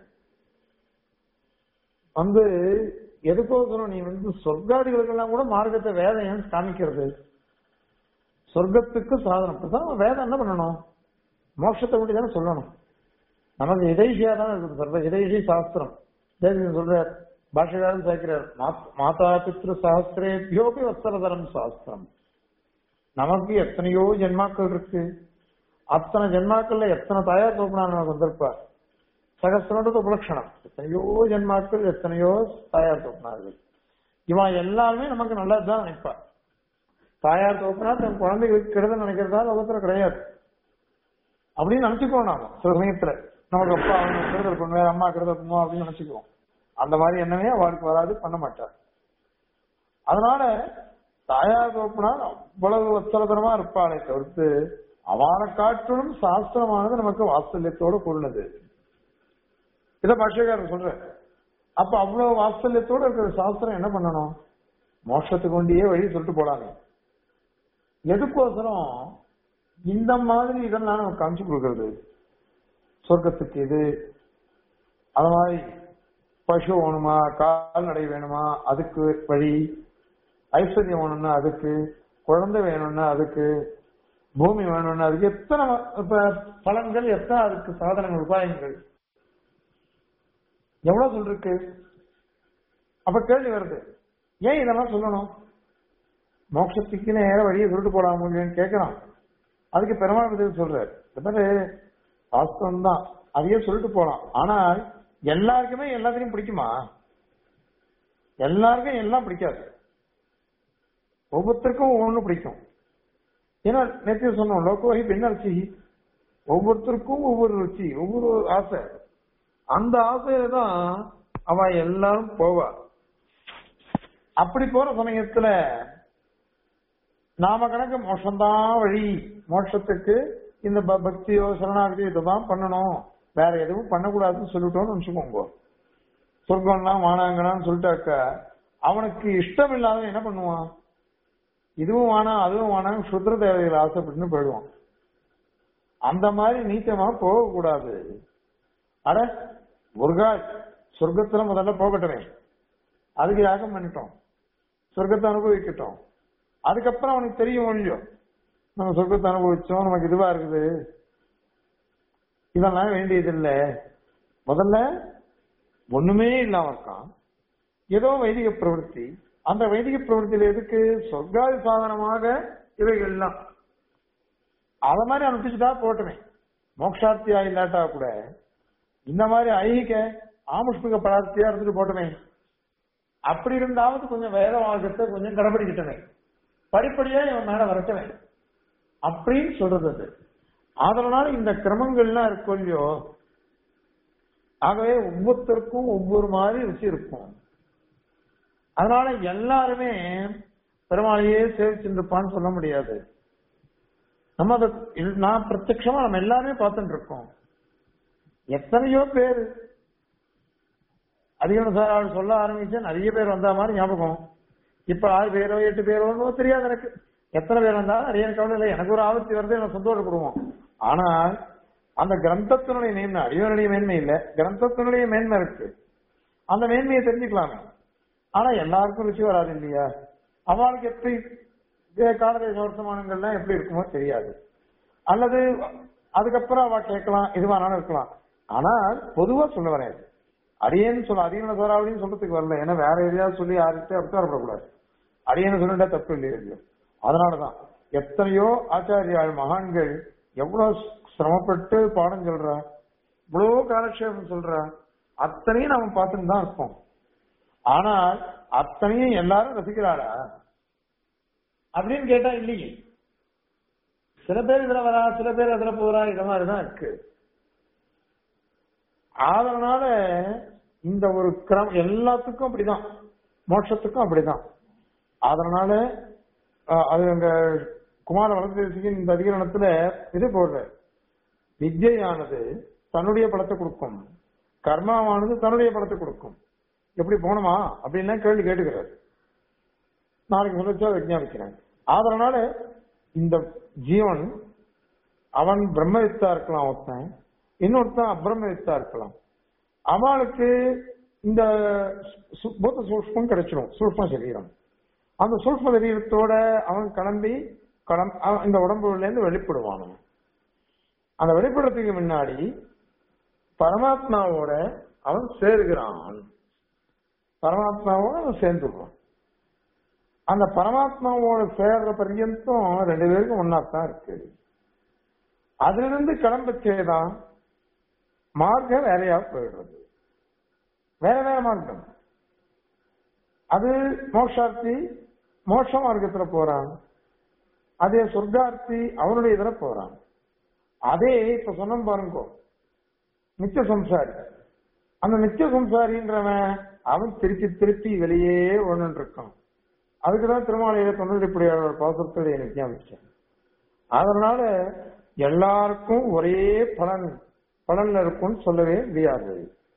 வந்து எதுக்கோசரம் நீ வந்து சொர்க்காதிகளுக்கெல்லாம் கூட மார்க்கத்தை வேதம் ஏன் காமிக்கிறது சொர்க்கத்துக்கு சாதனம் பேசாம வேதம் என்ன பண்ணணும் மோட்சத்தை பற்றி தானே சொல்லணும் நமக்கு இடைசியா தான் இருக்குது சர்வ இடைசி சாஸ்திரம் தேசியம் சொல்றார் பாஷகாரன் சேர்க்கிறார் மாத்- மாதா பித்ரு சஹசிரேபியோபி வத்சரதரம் சாஸ்திரம் நமக்கு எத்தனையோ ஜென்மாக்கள் இருக்கு அத்தனை ஜென்மாக்கள்ல எத்தனை தாயார் தோப்பினா நமக்கு வந்திருப்பார் சகசிரன்றது உபலட்சணம் எத்தனையோ ஜென்மாக்கள் எத்தனையோ தாயார் தோப்பினார்கள் இவன் எல்லாருமே நமக்கு நல்லதுதான் நினைப்பார் தாயார் தோப்பினா தன் குழந்தைகளுக்கு கெடுதல் நினைக்கிறதா லோகத்துல கிடையாது அப்படின்னு நினைச்சுக்குவோம் நாம சில சமயத்துல நமக்கு அப்பா அவனுக்கு கெடுதல் பண்ணுவார் அம்மா கெடுதல் பண்ணுவோம் அப்படின்னு நினைச்சுக்குவோம் அந்த மாதிரி எண்ணமே அவளுக்கு வராது பண்ண மாட்டார் அதனால தாயார் தோப்புனா அவ்வளவு வச்சலதரமா இருப்பாளே தவிர்த்து அவனை காட்டிலும் சாஸ்திரமானது நமக்கு வாத்சல்யத்தோடு கூடினது இத பாஷ்யக்காரர் சொல்ற அப்ப அவ்வளவு வாத்சல்யத்தோடு இருக்கிற சாஸ்திரம் என்ன பண்ணணும் மோட்சத்துக்கு கொண்டே வழி சொல்லிட்டு போலாங்க எதுக்கோசரம் இந்த மாதிரி இதெல்லாம் நமக்கு காமிச்சு கொடுக்கறது சொர்க்கத்துக்கு இது அது மாதிரி பசு வேணுமா கால்நடை வேணுமா அதுக்கு வழி ஐஸ்வர்யம் வேணும்னா அதுக்கு குழந்தை வேணும்னா அதுக்கு பூமி வேணும்னா அதுக்கு எத்தனை இப்ப பலன்கள் எத்தனை அதுக்கு சாதனங்கள் உபாயங்கள் எவ்வளவு சொல்லிருக்கு அப்ப கேள்வி வருது ஏன் இதெல்லாம் சொல்லணும் மோட்சத்துக்கு நேர வழியை சொல்லிட்டு போலாம் முடியும்னு கேட்கலாம் அதுக்கு பெருமாள் பதில் சொல்றாரு இந்த மாதிரி வாஸ்தவம் தான் அதையே சொல்லிட்டு போலாம் ஆனால் எல்லாருக்குமே எல்லாத்தையும் பிடிக்குமா எல்லாருக்கும் எல்லாம் பிடிக்காது ஒவ்வொருத்தருக்கும் ஒவ்வொன்று பிடிக்கும் ஏன்னா நேற்று சொன்னோம் லோகோஹி பெண்ணரசி ஒவ்வொருத்தருக்கும் ஒவ்வொரு ருச்சி ஒவ்வொரு ஆசை அந்த ஆசையில தான் அவ எல்லாரும் போவா அப்படி போற சமயத்துல நாம கணக்கு மோட்சம்தான் வழி மோட்சத்துக்கு இந்த ப- பக்தியோ சரணாகதி இதுதான் பண்ணணும் வேற எதுவும் பண்ணக்கூடாதுன்னு சொல்லிட்டோம்னு நினைச்சுக்கோங்க சொர்க்கம்லாம் வானாங்களான்னு சொல்லிட்டாக்க அவனுக்கு இஷ்டம் இல்லாத என்ன பண்ணுவான் இதுவும் வேணாம் அதுவும் வேணாம் சுத்திர தேவைகள் ஆசைப்பட்டுன்னு போயிடுவான் அந்த மாதிரி நீச்சமா போகக்கூடாது அட ஒரு கால் சொர்க்கத்துல முதல்ல போகட்டுமே அதுக்கு யாகம் பண்ணிட்டோம் சொர்க்கத்தை அனுபவிக்கட்டும் அதுக்கப்புறம் அவனுக்கு தெரியும் இல்லையோ நம்ம சொர்க்கத்தை அனுபவிச்சோம் நமக்கு இதுவா இருக்குது இதெல்லாம் வேண்டியதில்லை முதல்ல ஒண்ணுமே இல்லாம இருக்கான் ஏதோ வைதிக பிரவൃத்தி அந்த வைதிக பிரவൃத்தியில எதுக்கு சொர்க்காதி சாதனமாக இவைகள் எல்லாம் அத மாதிரி அனுப்பிச்சுட்டா போட்டுமே மோக்ஷார்த்தியா இல்லாட்டா கூட இந்த மாதிரி ஐகிக ஆமுஷ்மிக படார்த்தியா இருந்துட்டு போட்டுமே அப்படி இருந்தாவது கொஞ்சம் வேத மார்க்கத்தை கொஞ்சம் கடைபிடிக்கட்டுமே படிப்படியா இவன் மேல வரட்டுமே அப்படின்னு சொல்றது அது அதனால இந்த கிரமங்கள்லாம் இருக்கும் இல்லையோ ஆகவே ஒவ்வொருத்தருக்கும் ஒவ்வொரு மாதிரி ருசி இருக்கும் அதனால எல்லாருமே பெருமாளையே சேவிச்சுருப்பான்னு சொல்ல முடியாது நம்ம அதை இல்- நான் பிரத்யட்சமா நம்ம எல்லாருமே பார்த்துட்டு இருக்கோம் எத்தனையோ பேர் அதிகம் சார் அவள் சொல்ல ஆரம்பிச்சு நிறைய பேர் வந்த மாதிரி ஞாபகம் இப்ப ஆறு பேரோ எட்டு பேரோன்னு தெரியாது எனக்கு எத்தனை பேர் வந்தாலும் நிறைய கவலை இல்லை எனக்கு ஒரு ஆபத்து வருது எனக்கு சந்தோஷப்படுவோம் ஆனால் அந்த கிரந்தத்தினுடைய மேன்மை அடியோனுடைய மேன்மை இல்ல கிரந்தத்தினுடைய மேன்மை இருக்கு அந்த மேன்மையை தெரிஞ்சுக்கலாமே ஆனா எல்லாருக்கும் ருச்சி வராது இல்லையா அவளுக்கு எப்படி இதே காலதேச வர்த்தமானங்கள்லாம் எப்படி இருக்குமோ தெரியாது அல்லது அதுக்கப்புறம் அவ கேட்கலாம் எதுவானாலும் இருக்கலாம் ஆனால் பொதுவா சொல்ல வரேன் அடியேன்னு சொல்ல அடியன சோறாவளின்னு சொல்றதுக்கு வரல ஏன்னா வேற எதையாவது சொல்லி யாருக்கிட்டே அபிச்சாரப்படக்கூடாது அடியேன்னு சொல்லிட்டா தப்பு இல்லையோ இல்லையோ அதனாலதான் எத்தனையோ ஆச்சாரியாள் மகான்கள் எவ்வளவு சிரமப்பட்டு பாடம் சொல்றா இவ்வளவு காலக்ஷேபம் சொல்றா அத்தனையும் நாம பார்த்துட்டு தான் இருப்போம் ஆனால் அத்தனையும் எல்லாரும் ரசிக்கிறாளா அப்படின்னு கேட்டா இல்லையே சில பேர் இதுல வரா சில பேர் அதுல போறா இது மாதிரிதான் இருக்கு அதனால இந்த ஒரு கிரம் எல்லாத்துக்கும் அப்படிதான் மோட்சத்துக்கும் அப்படிதான் அதனால அஹ், அது அங்க குமார வளர்த்தேசியின் இந்த அதிகரணத்துல இது போடுற வித்யானது தன்னுடைய பலத்தை கொடுக்கும் கர்மாவானது தன்னுடைய பலத்தை கொடுக்கும் எப்படி போனோமா அப்படின்லாம் கேள்வி கேட்டுக்கிறார் நாளைக்கு முதலச்சா விஜாபிக்கிறேன் அதனால இந்த ஜீவன் அவன் பிரம்மவித்தா இருக்கலாம் ஒருத்தன் இன்னொருத்தன் அப்பிரம்மவித்தா இருக்கலாம் அவளுக்கு இந்த சு- பூத சூஷ்மம் கிடைச்சிடும் சூஷ்ம சரீரம் அந்த சூஷ்ம சரீரத்தோட அவன் கிளம்பி கிளம் அவன் இந்த உடம்புல இருந்து வெளிப்படுவான் அவன். அந்த வெளிப்படுறதுக்கு முன்னாடி பரமாத்மாவோட அவன் சேருகிறான் பரமாத்மாவோட அவன் சேர்ந்துடுவான் அந்த பரமாத்மாவோட சேர்ற பர்யந்தம் ரெண்டு பேருக்கும் ஒன்னாத்தான் இருக்கு அதிலிருந்து கிளம்பச்சேதான் மார்க்கம் வேறையா போயிடுறது வேற வேற மார்க்கம் அது மோட்சார்த்தி மோட்ச மார்க்கத்துல போறான் அதே சொர்க்கார்த்தி அவனுடைய இதுல போறான் அதே இப்ப சொன்ன பாருங்க நித்திய சம்சாரி அந்த நித்திய சம்சாரின்றவன் அவன் திருப்பி திருப்பி வெளியே ஒண்ணு இருக்கான் அதுக்குதான் திருமாலையில தொண்டடிப்படியாளர் பாசத்தில் எனக்கு ஞாபகம் அதனால எல்லாருக்கும் ஒரே பலன் பலன்ல இருக்கும்னு சொல்லவே முடியாது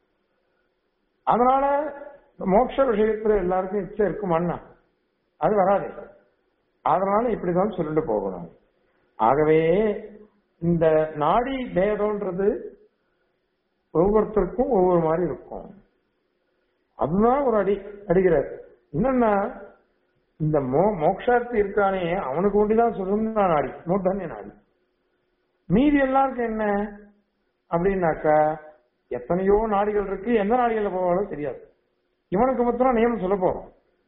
அதனால மோட்ச விஷயத்துல எல்லாருக்கும் இச்சை இருக்குமான்னா அது வராது அதனால இப்படிதான் சொல்லிட்டு போகணும் ஆகவே இந்த நாடி பேதம்ன்றது ஒவ்வொருத்தருக்கும் ஒவ்வொரு மாதிரி இருக்கும் அதுதான் ஒரு அடி அடிக்கிறார் என்னன்னா இந்த மோ மோக்ஷார்த்தி இருக்கானே அவனுக்கு ஒண்டிதான் சுதந்திர நாடி மூட்டனே நாடி மீதி எல்லாருக்கும் என்ன அப்படின்னாக்கா எத்தனையோ நாடுகள் இருக்கு எந்த நாடுகள்ல போவாலோ தெரியாது இவனுக்கு மாத்திரம் நியமம் சொல்ல போறோம்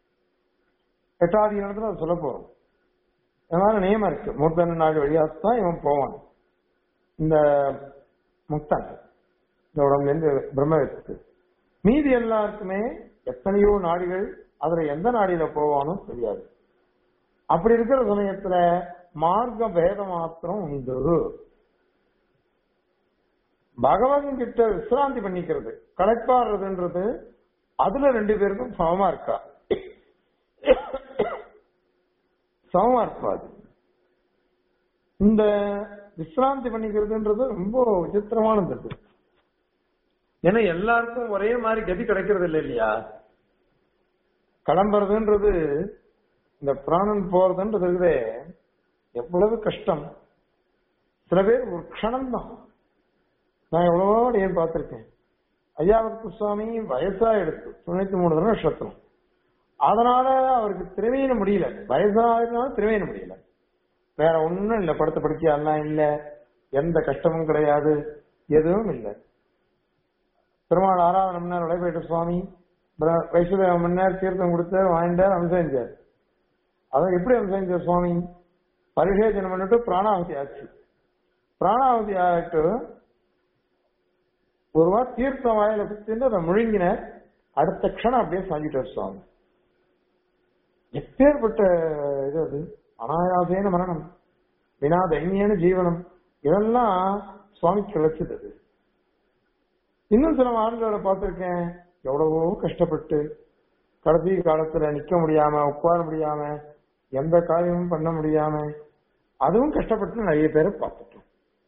எட்டாவது இடத்துல அதை சொல்ல போறோம் அதனால நியமம் இருக்கு மூர்த்தன நாடு வழியாத்தான் இவன் போவான் இந்த முக்தன் இந்த உடம்புல இருந்து பிரம்மவித்துக்கு மீதி எல்லாருக்குமே எத்தனையோ நாடுகள் அதுல எந்த நாடியில போவானோ தெரியாது அப்படி இருக்கிற சமயத்துல மார்க்க பேதம் மாத்திரம் உண்டு பகவான் கிட்ட விசிராந்தி பண்ணிக்கிறது களைப்பாடுறதுன்றது அதுல ரெண்டு பேருக்கும் சமமா இருக்கா சமமா இருக்காது இந்த விசிராந்தி பண்ணிக்கிறதுன்றது ரொம்ப விசித்திரமானது இது. ஏன்னா எல்லாருக்கும் ஒரே மாதிரி கதி கிடைக்கிறது இல்லை இல்லையா கிளம்புறதுன்றது இந்த பிராணன் போறதுன்றது இருக்குதே எவ்வளவு கஷ்டம் சில பேர் ஒரு க்ஷணம் தான் நான் எவ்வளவோ ஏன் பார்த்திருக்கேன் ஐயாவுக்கு சுவாமி வயசா எடுத்து தொண்ணூத்தி மூணு தடவை நட்சத்திரம் அதனால அவருக்கு திறமையின முடியல வயசானாலும் திறமையின முடியல வேற ஒண்ணும் இல்ல படுத்த படுக்கையா எல்லாம் இல்ல எந்த கஷ்டமும் கிடையாது எதுவும் இல்லை பெருமாள் ஆறாவது மணி நேரம் விடைபெற்ற சுவாமி பிர- வைஷ்ணவ மணி நேரம் தீர்த்தம் கொடுத்தார் வாங்கிட்டார் அம்சஞ்சார் அதான் எப்படி அம்சஞ்சார் சுவாமி பரிசேஜனம் பண்ணிட்டு பிராணாவதி ஆச்சு பிராணாவதி ஆகிட்டு ஒரு வாரம் தீர்த்தம் வாயில குத்திட்டு அதை முழுங்கினார் அடுத்த க்ஷணம் அப்படியே சாஞ்சிட்டார் சுவாமி எப்பேற்பட்ட இது அது அனாயாசேன மரணம் வினா தைன்யேன ஜீவனம் இதெல்லாம் சுவாமிக்கு கிடைச்சது அது இன்னும் சில ஆண்களை பார்த்திருக்கேன் எவ்வளவோ கஷ்டப்பட்டு கடைசி காலத்துல நிக்க முடியாம உட்கார முடியாம எந்த காரியமும் பண்ண முடியாம அதுவும் கஷ்டப்பட்டு நிறைய பேரை பார்த்துட்டோம்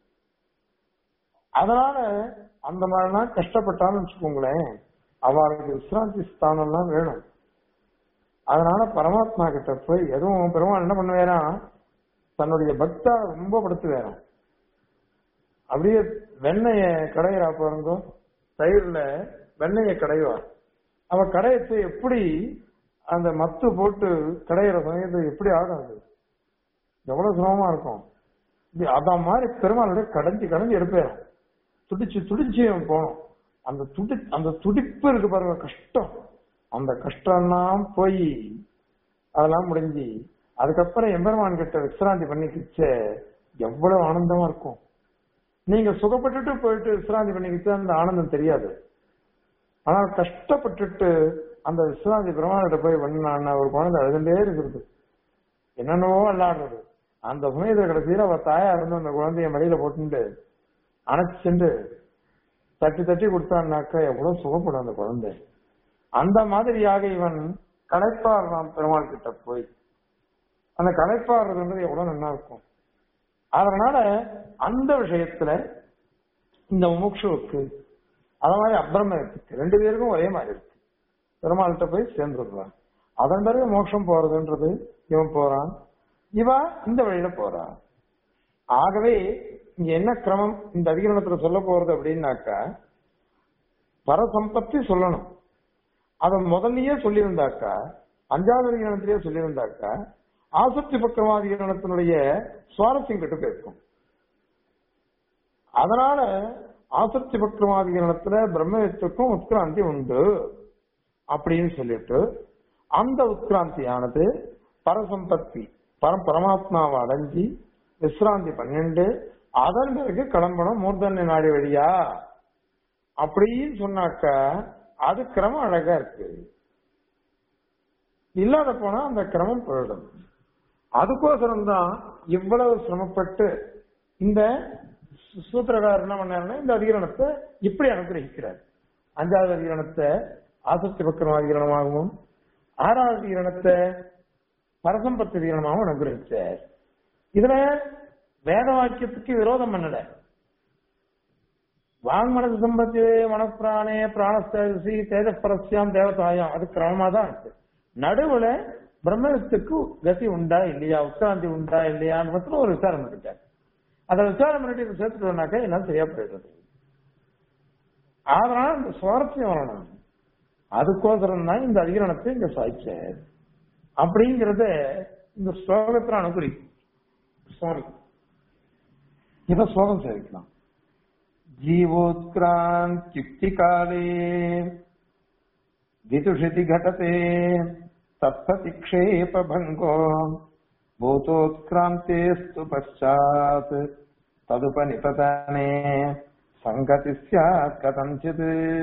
அதனால அந்த மாதிரிலாம் கஷ்டப்பட்டான்னு வச்சுக்கோங்களேன் அவளுக்கு விசிராந்தி ஸ்தானம்லாம் வேணும் அதனால பரமாத்மா கிட்ட போய் எதுவும் பெருமாள் என்ன பண்ணுவேனா தன்னுடைய பக்தா ரொம்ப படுத்துவேறான் அப்படியே வெண்ணெய கடையிறா பாருங்க தயிர்ல வெண்ணெய கடைவா அவ கடையத்தை எப்படி அந்த மத்து போட்டு கடையிற சமயத்துல எப்படி ஆகும் அது எவ்வளவு சிரமமா இருக்கும் இது அதான் மாதிரி பெருமாளுடைய கடைஞ்சி கடைஞ்சி எடுப்பேன் துடிச்சு துடிச்சு அவன் போனோம் அந்த துடி அந்த துடிப்பு இருக்கு பாருங்க கஷ்டம் அந்த கஷ்டம்லாம் போய் அதெல்லாம் முடிஞ்சு அதுக்கப்புறம் எம்பெருமான் கிட்ட விசிராந்தி பண்ணிக்கிச்ச எவ்வளவு ஆனந்தமா இருக்கும் நீங்க சுகப்பட்டுட்டு போயிட்டு விசிராந்தி பண்ணிக்கிச்சு அந்த ஆனந்தம் தெரியாது ஆனால் கஷ்டப்பட்டுட்டு அந்த விஸ்வநாதி பெருமாள்கிட்ட போய் பண்ணான்னா ஒரு குழந்தை அழுதுண்டே இருக்கிறது என்னென்னவோ விளையாடுறது அந்த சமயத்துல கடைசியில அவ தாயா இருந்து அந்த குழந்தைய மடியில போட்டுட்டு அணைச்சுட்டு தட்டி தட்டி கொடுத்தான்னாக்கா எவ்வளவு சுகப்படும் அந்த குழந்தை அந்த மாதிரியாக இவன் களைப்பாடுறான் பெருமாள் கிட்ட போய் அந்த களைப்பாடுறதுன்றது எவ்வளவு நல்லா இருக்கும் அதனால அந்த விஷயத்துல இந்த முமுட்சுவுக்கு அத மாதிரி அப்ரமத்துக்கு ரெண்டு பேருக்கும் ஒரே மாதிரி இருக்கு பெருமாள்கிட்ட போய் சேர்ந்துருவான் அதன் பிறகு மோட்சம் போறதுன்றது இவன் போறான் இவா இந்த வழியில போறா ஆகவே இங்க என்ன கிரமம் இந்த அதிகரணத்துல சொல்ல போறது அப்படின்னாக்கா பரசம்பத்தி சொல்லணும் அத முதல்லயே சொல்லியிருந்தாக்கா அஞ்சாவது அதிகரணத்திலேயே சொல்லியிருந்தாக்கா ஆசக்தி பக்கமாதிகரணத்தினுடைய சுவாரஸ்யம் கெட்டு போயிருக்கும் அதனால ஆசக்தி பக்கமாதிகரணத்துல பிரம்மவித்துக்கும் உட்கிராந்தி உண்டு அப்படின்னு சொல்லிட்டு அந்த உட்கிராந்தியானது பரசம்பத்தி பரம் பரமாத்மாவை அடைஞ்சி விசிராந்தி பன்னெண்டு அதன் பிறகு கிளம்பணும் மூர்தன்ய நாடி வழியா அப்படின்னு சொன்னாக்க அது கிரமம் அழகா இருக்கு இல்லாத போனா அந்த கிரமம் போயிடும் அதுக்கோசரம் தான் இவ்வளவு சிரமப்பட்டு இந்த சூத்திரகாரர் என்ன பண்ணாருன்னா இந்த அதிகரணத்தை இப்படி அனுகிரகிக்கிறார் அஞ்சாவது அதிகரணத்தை ஆசக்தி பக்கம் அதிகரணமாகவும் ஆறாவது அதிகரணத்தை பரசம்பத்து அதிகரணமாகவும் அனுகிரகிச்சார் இதுல வேத வாக்கியத்துக்கு விரோதம் பண்ணல வாங்மனது சம்பத்தி மனப்பிராணே பிராணஸ்தி தேஜப்பரஸ்யாம் தேவதாயம் அது கிரமமா தான் இருக்கு நடுவுல பிரம்மத்துக்கு கதி உண்டா இல்லையா உட்காந்தி உண்டா இல்லையான்னு மட்டும் ஒரு விசாரம் பண்ணிட்டார் அதை விசாரம் பண்ணிட்டு இதை சேர்த்துட்டோம்னாக்கா எல்லாம் சரியா போயிடுறது அதனால இந்த சுவாரஸ்யம் வரணும் அதுக்கோசரம் தான் இந்த அதிகரணத்தை இங்க சாய்ச்சார் அப்படிங்கறத இந்த ஸ்லோகத்துல அனுகுறி சாரி இப்ப ஸ்லோகம் சேவிக்கலாம் जीवोत्क्रान्त्युक्तिकाले विदुषिति घटते तत्प्रतिक्षेपभङ्गो भूतोत्क्रान्तेस्तु पश्चात् तदुपनिपतने सङ्गति स्यात् कथञ्चित्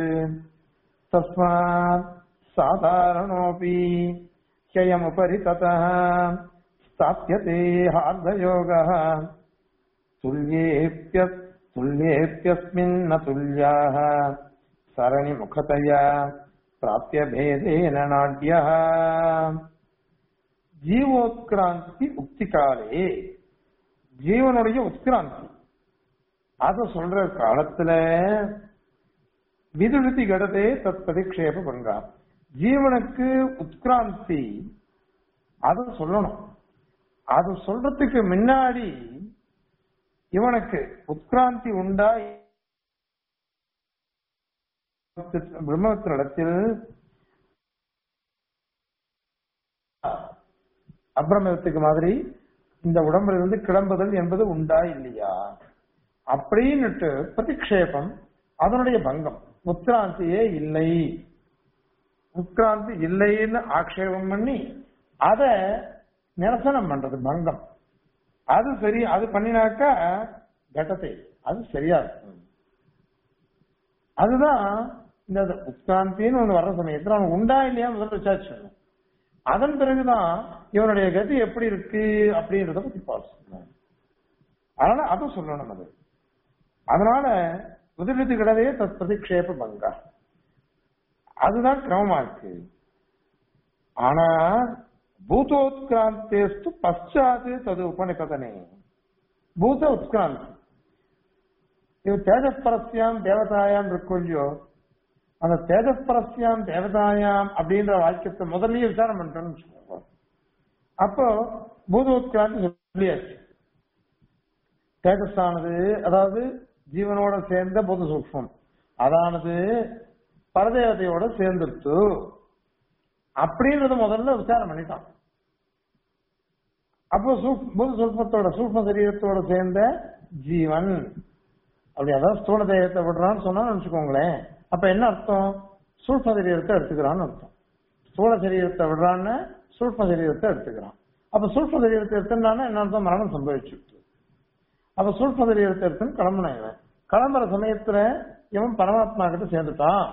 तस्मात् साधारणोऽपि ह्ययमुपरि ततः स्थाप्यते हार्दयोगः तुल्येऽप्य तुल्येऽप्यस्मिन्न तुल्याः सरणिमुखतया प्राप्य भेदेन नाड्यः ஜீவோத்கிராந்தி உக்திகாலே ஜீவனுடைய உத்கிராந்தி அத சொல்ற காலத்துல விதுழுதி கடதே தத் பிரதிக்ஷேப பங்கா ஜீவனுக்கு உத்கிராந்தி அத சொல்லணும் அது சொல்றதுக்கு முன்னாடி இவனுக்கு உத்கிராந்தி உண்டா பிரம்மத்தினிடத்தில் அப்ரமத்துக்கு மாதிரி இந்த உடம்புல இருந்து கிளம்புதல் என்பது உண்டா இல்லையா அப்படின்னுட்டு பிரதிக்ஷேபம் அதனுடைய பங்கம் உத்கிராந்தியே இல்லை உட்கிராந்தி இல்லைன்னு ஆக்ஷேபம் பண்ணி அத நிரசனம் பண்றது பங்கம் அது சரி அது பண்ணினாக்கா கட்டத்தை அது சரியா இருக்கும் அதுதான் இந்த உட்காந்தின்னு ஒண்ணு வர்ற சமயத்துல அவன் உண்டா இல்லையா முதல்ல விசாரிச்சிடணும் அதன் பிறகுதான் இவனுடைய கதி எப்படி இருக்கு அப்படின்றத பத்தி பார்க்கணும் அதனால அதை சொல்லணும் அது அதனால முதலீட்டு கிடவே தத் பிரதிக்ஷேப பங்கா அதுதான் கிரமமா இருக்கு ஆனா பூதோத்கிராந்தேஸ்து பశ్చాத்து தது உபனிபதனே பூத உத்கிராந்தி இது தேஜஸ்பரஸ்யாம் தேவதாயாம் இருக்கும் இல்லையோ அந்த தேஜஸ்பரஸ்யாம் தேவதாயாம் அப்படின்ற வாக்கியத்தை முதல்லயே விசாரம் பண்ணிட்டோம்னு வச்சுக்கோங்க அப்போ பூத உத்கிராந்தி சொல்லியாச்சு தேஜஸானது அதாவது ஜீவனோட சேர்ந்த பூத சூக்மம் அதானது பரதேவதையோட சேர்ந்துருத்து அப்படின்றத முதல்ல விசாரம் பண்ணிட்டான் அப்போ பூத சூக்மத்தோட சூக்ம சரீரத்தோட சேர்ந்த ஜீவன் அப்படி அதாவது ஸ்தூல தேகத்தை விடுறான்னு சொன்னா நினைச்சுக்கோங்களேன் அப்ப என்ன அர்த்தம் சூக்ம சரீரத்தை எடுத்துக்கிறான்னு அர்த்தம் ஸ்தூல சரீரத்தை விடுறான்னு சூக்ம சரீரத்தை எடுத்துக்கிறான் அப்ப சூக்ம சரீரத்தை எடுத்துனானா என்ன அர்த்தம் மரணம் சம்பவிச்சுட்டு அப்ப சூக்ம சரீரத்தை எடுத்துன்னு கிளம்புனான் இவன் கிளம்புற சமயத்துல இவன் பரமாத்மா கிட்ட சேர்ந்துட்டான்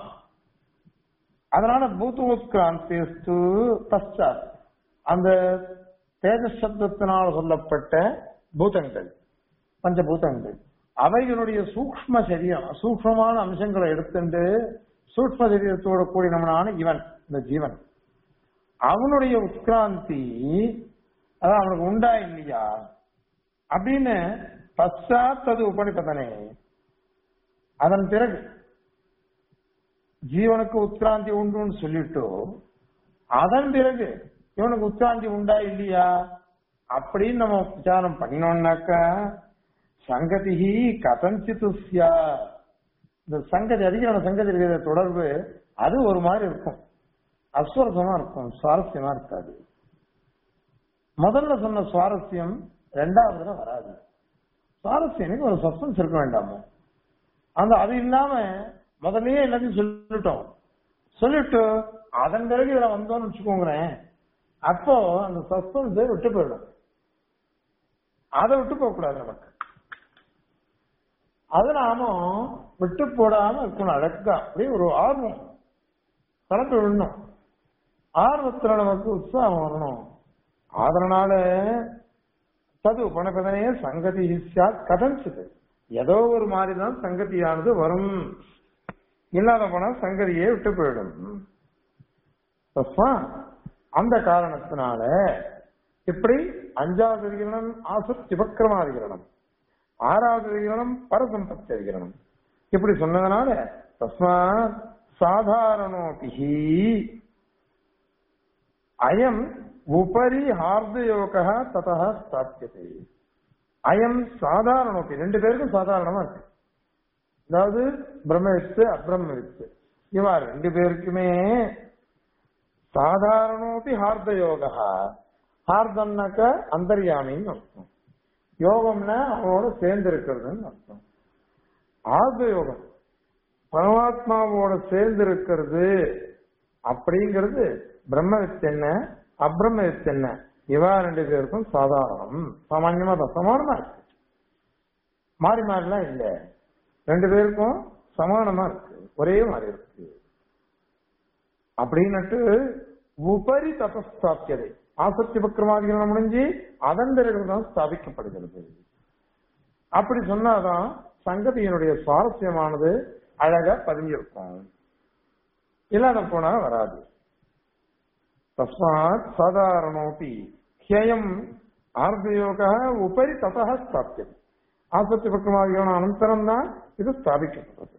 அதனால பூத்தோத்கிராந்திஸ்து பశ్చాத் அந்த தேஜஸ் சப்தத்தினால் சொல்லப்பட்ட பூதங்கள் பஞ்சபூதங்கள் அவைகளுடைய சூக்ம சரீரம் சூக்மமான அம்சங்களை எடுத்துட்டு சூக்ம சரீரத்தோட கூடினவனான இவன் இந்த ஜீவன் அவனுடைய உட்கிராந்தி அதான் அவனுக்கு உண்டா இல்லையா அப்படின்னு பశ్చాத் அது உபனிபதனே அதன் பிறகு ஜீவனுக்கு உத்கிராந்தி உண்டுன்னு சொல்லிட்டு அதன் பிறகு இவனுக்கு உத்கிராந்தி உண்டா இல்லையா அப்படின்னு நம்ம விசாரம் பண்ணினோம்னாக்கா சங்கதி கதஞ்சித்து சியா இந்த சங்கதி அதிகமான சங்கதி இருக்கிற தொடர்பு அது ஒரு மாதிரி இருக்கும் அஸ்வரசமா இருக்கும் சுவாரஸ்யமா இருக்காது முதல்ல சொன்ன சுவாரஸ்யம் ரெண்டாவதுல வராது சுவாரஸ்யம் ஒரு சஸ்பென்ஸ் இருக்க வேண்டாமோ அந்த அது இல்லாம முதல்லயே எல்லாத்தையும் சொல்லிட்டோம் சொல்லிட்டு அதன் பிறகு இதுல வந்தோம்னு வச்சுக்கோங்களேன் அப்போ அந்த சஸ்பென்ஸ் விட்டு போயிடும் அதை விட்டு போக கூடாது நமக்கு அது நாம விட்டு போடாம இருக்கணும் அழகா அப்படியே ஒரு ஆர்வம் கலந்து விடணும் ஆர்வத்துல நமக்கு உற்சாகம் வரணும் அதனால தது உபனபதனே சங்கதி சாத் கதஞ்சிது ஏதோ ஒரு மாதிரிதான் சங்கதியானது வரும் இல்லாத போனா சங்கதியே விட்டு போயிடும் தஸ்மா அந்த காரணத்தினால இப்படி அஞ்சாவது அதிகரணம் ஆசுத் சிவக்கிரமாதிகரணம் ஆறாவது அதிகரணம் பரசம்பத்தி அதிகரணம் இப்படி சொன்னதுனால தஸ்மா சாதாரணோபிஹி அயம் உபரி ஹார்தயோக ததா ஸ்தாபியதே அயம் சாதாரணோபி ரெண்டு பேருக்கும் சாதாரணமா இருக்கு அதாவது பிரம்மவித்து அப்ரம்மவித்து இவா ரெண்டு பேருக்குமே சாதாரணோபி ஹார்தயோகா ஹார்தம்னாக்க அந்தர்யாமின்னு அர்த்தம் யோகம்னா அவனோட சேர்ந்து இருக்கிறதுன்னு அர்த்தம் ஆர்த யோகம் பரமாத்மாவோட சேர்ந்து இருக்கிறது அப்படிங்கிறது பிரம்மவித்து என்ன அப்ரம்மவித்து என்ன இவா ரெண்டு பேருக்கும் சாதாரணம் சாமான்யமா தான் சமானமா இருக்கு மாறி மாறிலாம் இல்ல ரெண்டு பேருக்கும் சமானமா இருக்கு ஒரே மாதிரி இருக்கு அப்படின்னுட்டு உபரி தபஸ்தாபியதை ஆசக்தி பக்கிரமாதிகள் முடிஞ்சு அதன் பிறகுதான் ஸ்தாபிக்கப்படுகிறது அப்படி சொன்னாதான் சங்கதியினுடைய சுவாரஸ்யமானது அழகா பதிஞ்சிருக்கும் இல்லாத போனா வராது தஸ்மாத் சாதாரணோபி ஹியம் ஆர்தயோக உபரி ததா ஸ்தாபியது ஆசக்தி பக்கமாக அனந்தரம் தான் இது ஸ்தாபிக்கப்படுறது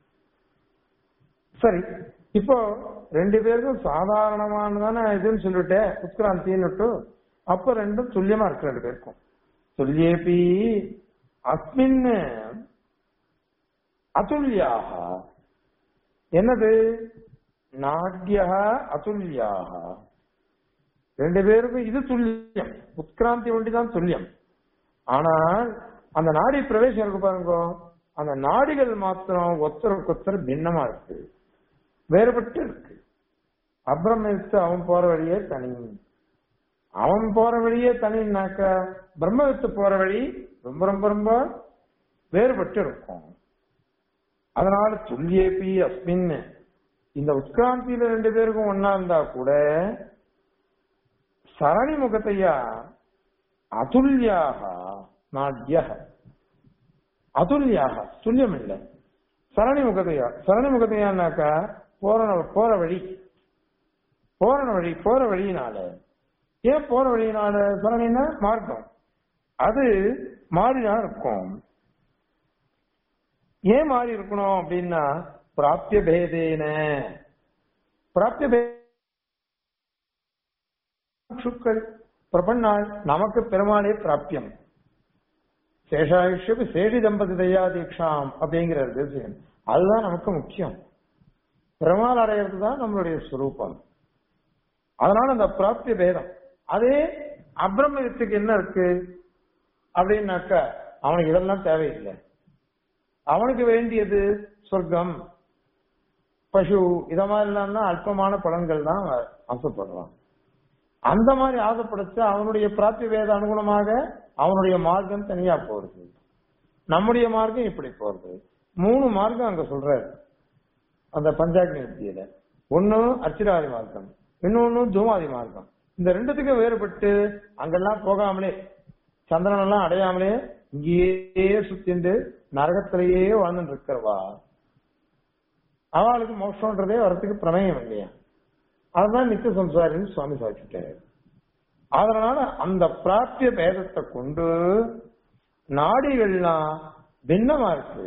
சரி இப்போ ரெண்டு பேருக்கும் சாதாரணமானதான இதுன்னு சொல்லிட்டேன் உத்கிராந்தின்னு அப்ப ரெண்டும் துல்லியமா இருக்கு ரெண்டு பேருக்கும் துல்லியேபி அஸ்மின் அதுல்யாக என்னது நாட்யா அதுல்யாக ரெண்டு பேருக்கும் இது துல்லியம் உத்கிராந்தி ஒண்டிதான் துல்லியம் ஆனால் அந்த நாடி பிரவேசம் இருக்கு பாருங்க அந்த நாடிகள் மாத்திரம் ஒத்தருக்கு ஒத்தர் பின்னமா இருக்கு வேறுபட்டு இருக்கு அப்ரமவித்து அவன் போற வழியே தனி அவன் போற வழியே தனினாக்க பிரம்மவித்து போற வழி ரொம்ப ரொம்ப ரொம்ப வேறுபட்டு இருக்கும் அதனால துல்லியேபி அஸ்மின் இந்த உட்கிராந்தியில ரெண்டு பேருக்கும் ஒன்னா இருந்தா கூட சரணி முகத்தையா அதுல்யாக நாட்ய அதுல்யாக துல்லியம் இல்லை சரணி முகத்தையா சரணி முகத்தையானாக்கா போற போற வழி போற வழி போற வழியினால ஏன் போற வழியினால சரணின்னா மார்க்கம் அது மாறிதான் இருக்கும் ஏன் மாறி இருக்கணும் அப்படின்னா பிராப்திய பேதேன பிராப்திய பேக்கள் பிரபன்னாள் நமக்கு பெருமாளே பிராப்தியம் சேஷாயுஷ்யபி சேஷி தம்பதி தயா தீட்சாம் அப்படிங்கிற விஷயம் அதுதான் நமக்கு முக்கியம் பெருமாள் அடையிறது தான் நம்மளுடைய சுரூபம் அதனால அந்த பிராப்திய பேதம் அதே அப்ரமயத்துக்கு என்ன இருக்கு அப்படின்னாக்க அவனுக்கு இதெல்லாம் தேவையில்லை அவனுக்கு வேண்டியது சொர்க்கம் பசு இத மாதிரிலாம் அல்பமான பலன்கள் தான் ஆசைப்படுறான் அந்த மாதிரி ஆசைப்படுத்த அவனுடைய பிராப்தி வேத அனுகுணமாக அவனுடைய மார்க்கம் தனியா போறது நம்முடைய மார்க்கம் இப்படி போறது மூணு மார்க்கம் அங்க சொல்றாரு அந்த பஞ்சாக்னி வித்தியில ஒன்னு அச்சிராதி மார்க்கம் இன்னொன்னு தூமாதி மார்க்கம் இந்த ரெண்டுத்துக்கும் வேறுபட்டு அங்கெல்லாம் போகாமலே சந்திரன் எல்லாம் அடையாமலே இங்கேயே சுத்திண்டு நரகத்திலேயே வாழ்ந்துட்டு இருக்கிறவா அவளுக்கு மோட்சம்ன்றதே வரத்துக்கு பிரமேயம் இல்லையா அதுதான் நித்திய சம்சாரின்னு சுவாமி சாதிச்சுட்டாரு அதனால அந்த பிராப்திய பேதத்தை கொண்டு நாடிகள்லாம் பின்னமா இருக்கு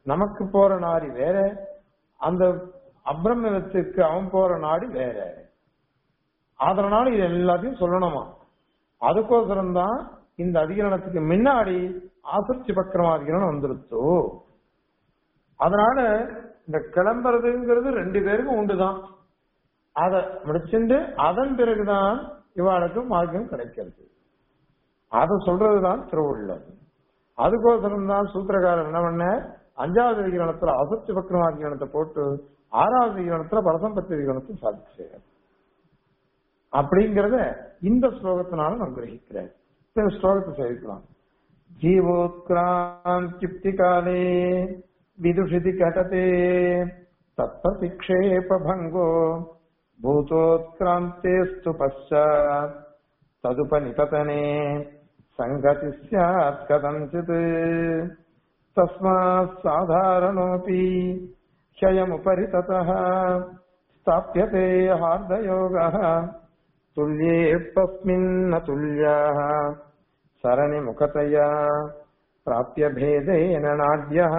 நமக்கு போற நாடி வேற அந்த அப்ரமத்துக்கு அவன் போற நாடி வேற அதனால இது எல்லாத்தையும் சொல்லணுமா அதுக்கோசரம் தான் இந்த அதிகரணத்துக்கு முன்னாடி ஆசர்ச்சி பக்கரமாதிகரணம் வந்துருச்சோ அதனால இந்த கிளம்புறதுங்கிறது ரெண்டு பேருக்கும் உண்டுதான் அதை முடிச்சுட்டு அதன் பிறகுதான் இவாளுக்கு மார்க்கம் கிடைக்கிறது அதை சொல்றதுதான் திருவுள்ளம் அதுக்கோசரம் தான் சூத்திரக்காரர் என்ன பண்ண அஞ்சாவது விகிரணத்துல அசர்ச்சி பக்கரமாதிகரணத்தை போட்டு ஆறாவது விகிரணத்துல பரசம்பத்தி விகிரணத்தை சாதிச்சு அப்படிங்கறத இந்த ஸ்லோகத்தினால நான் கிரகிக்கிறேன் இந்த ஸ்லோகத்தை சேவிக்கலாம் ஜீவோத்கிராந்தி காலே விதுஷிதி கடதே தத்தபிக்ஷேபங்கோ பூதோத்கிராந்தேஸ்து பశ్చాத் ததுபநிபதனே சங்கதி ஸ்யாத் கதஞ்சித் தஸ்மாத் சாதாரணோபி ह्ययमुपरि ततः स्थाप्यते हार्दयोगः तुल्येऽप्यस्मिन्न तुल्याः सरणिमुखतया प्राप्य भेदेन नाड्यः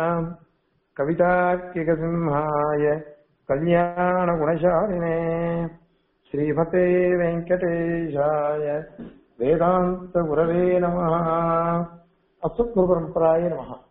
कवितार्किकसिंहाय कल्याणगुणशालिने श्रीमते वेङ्कटेशाय वेदान्तगुरवे नमः अस्मद्गुरुपरम्पराय नमः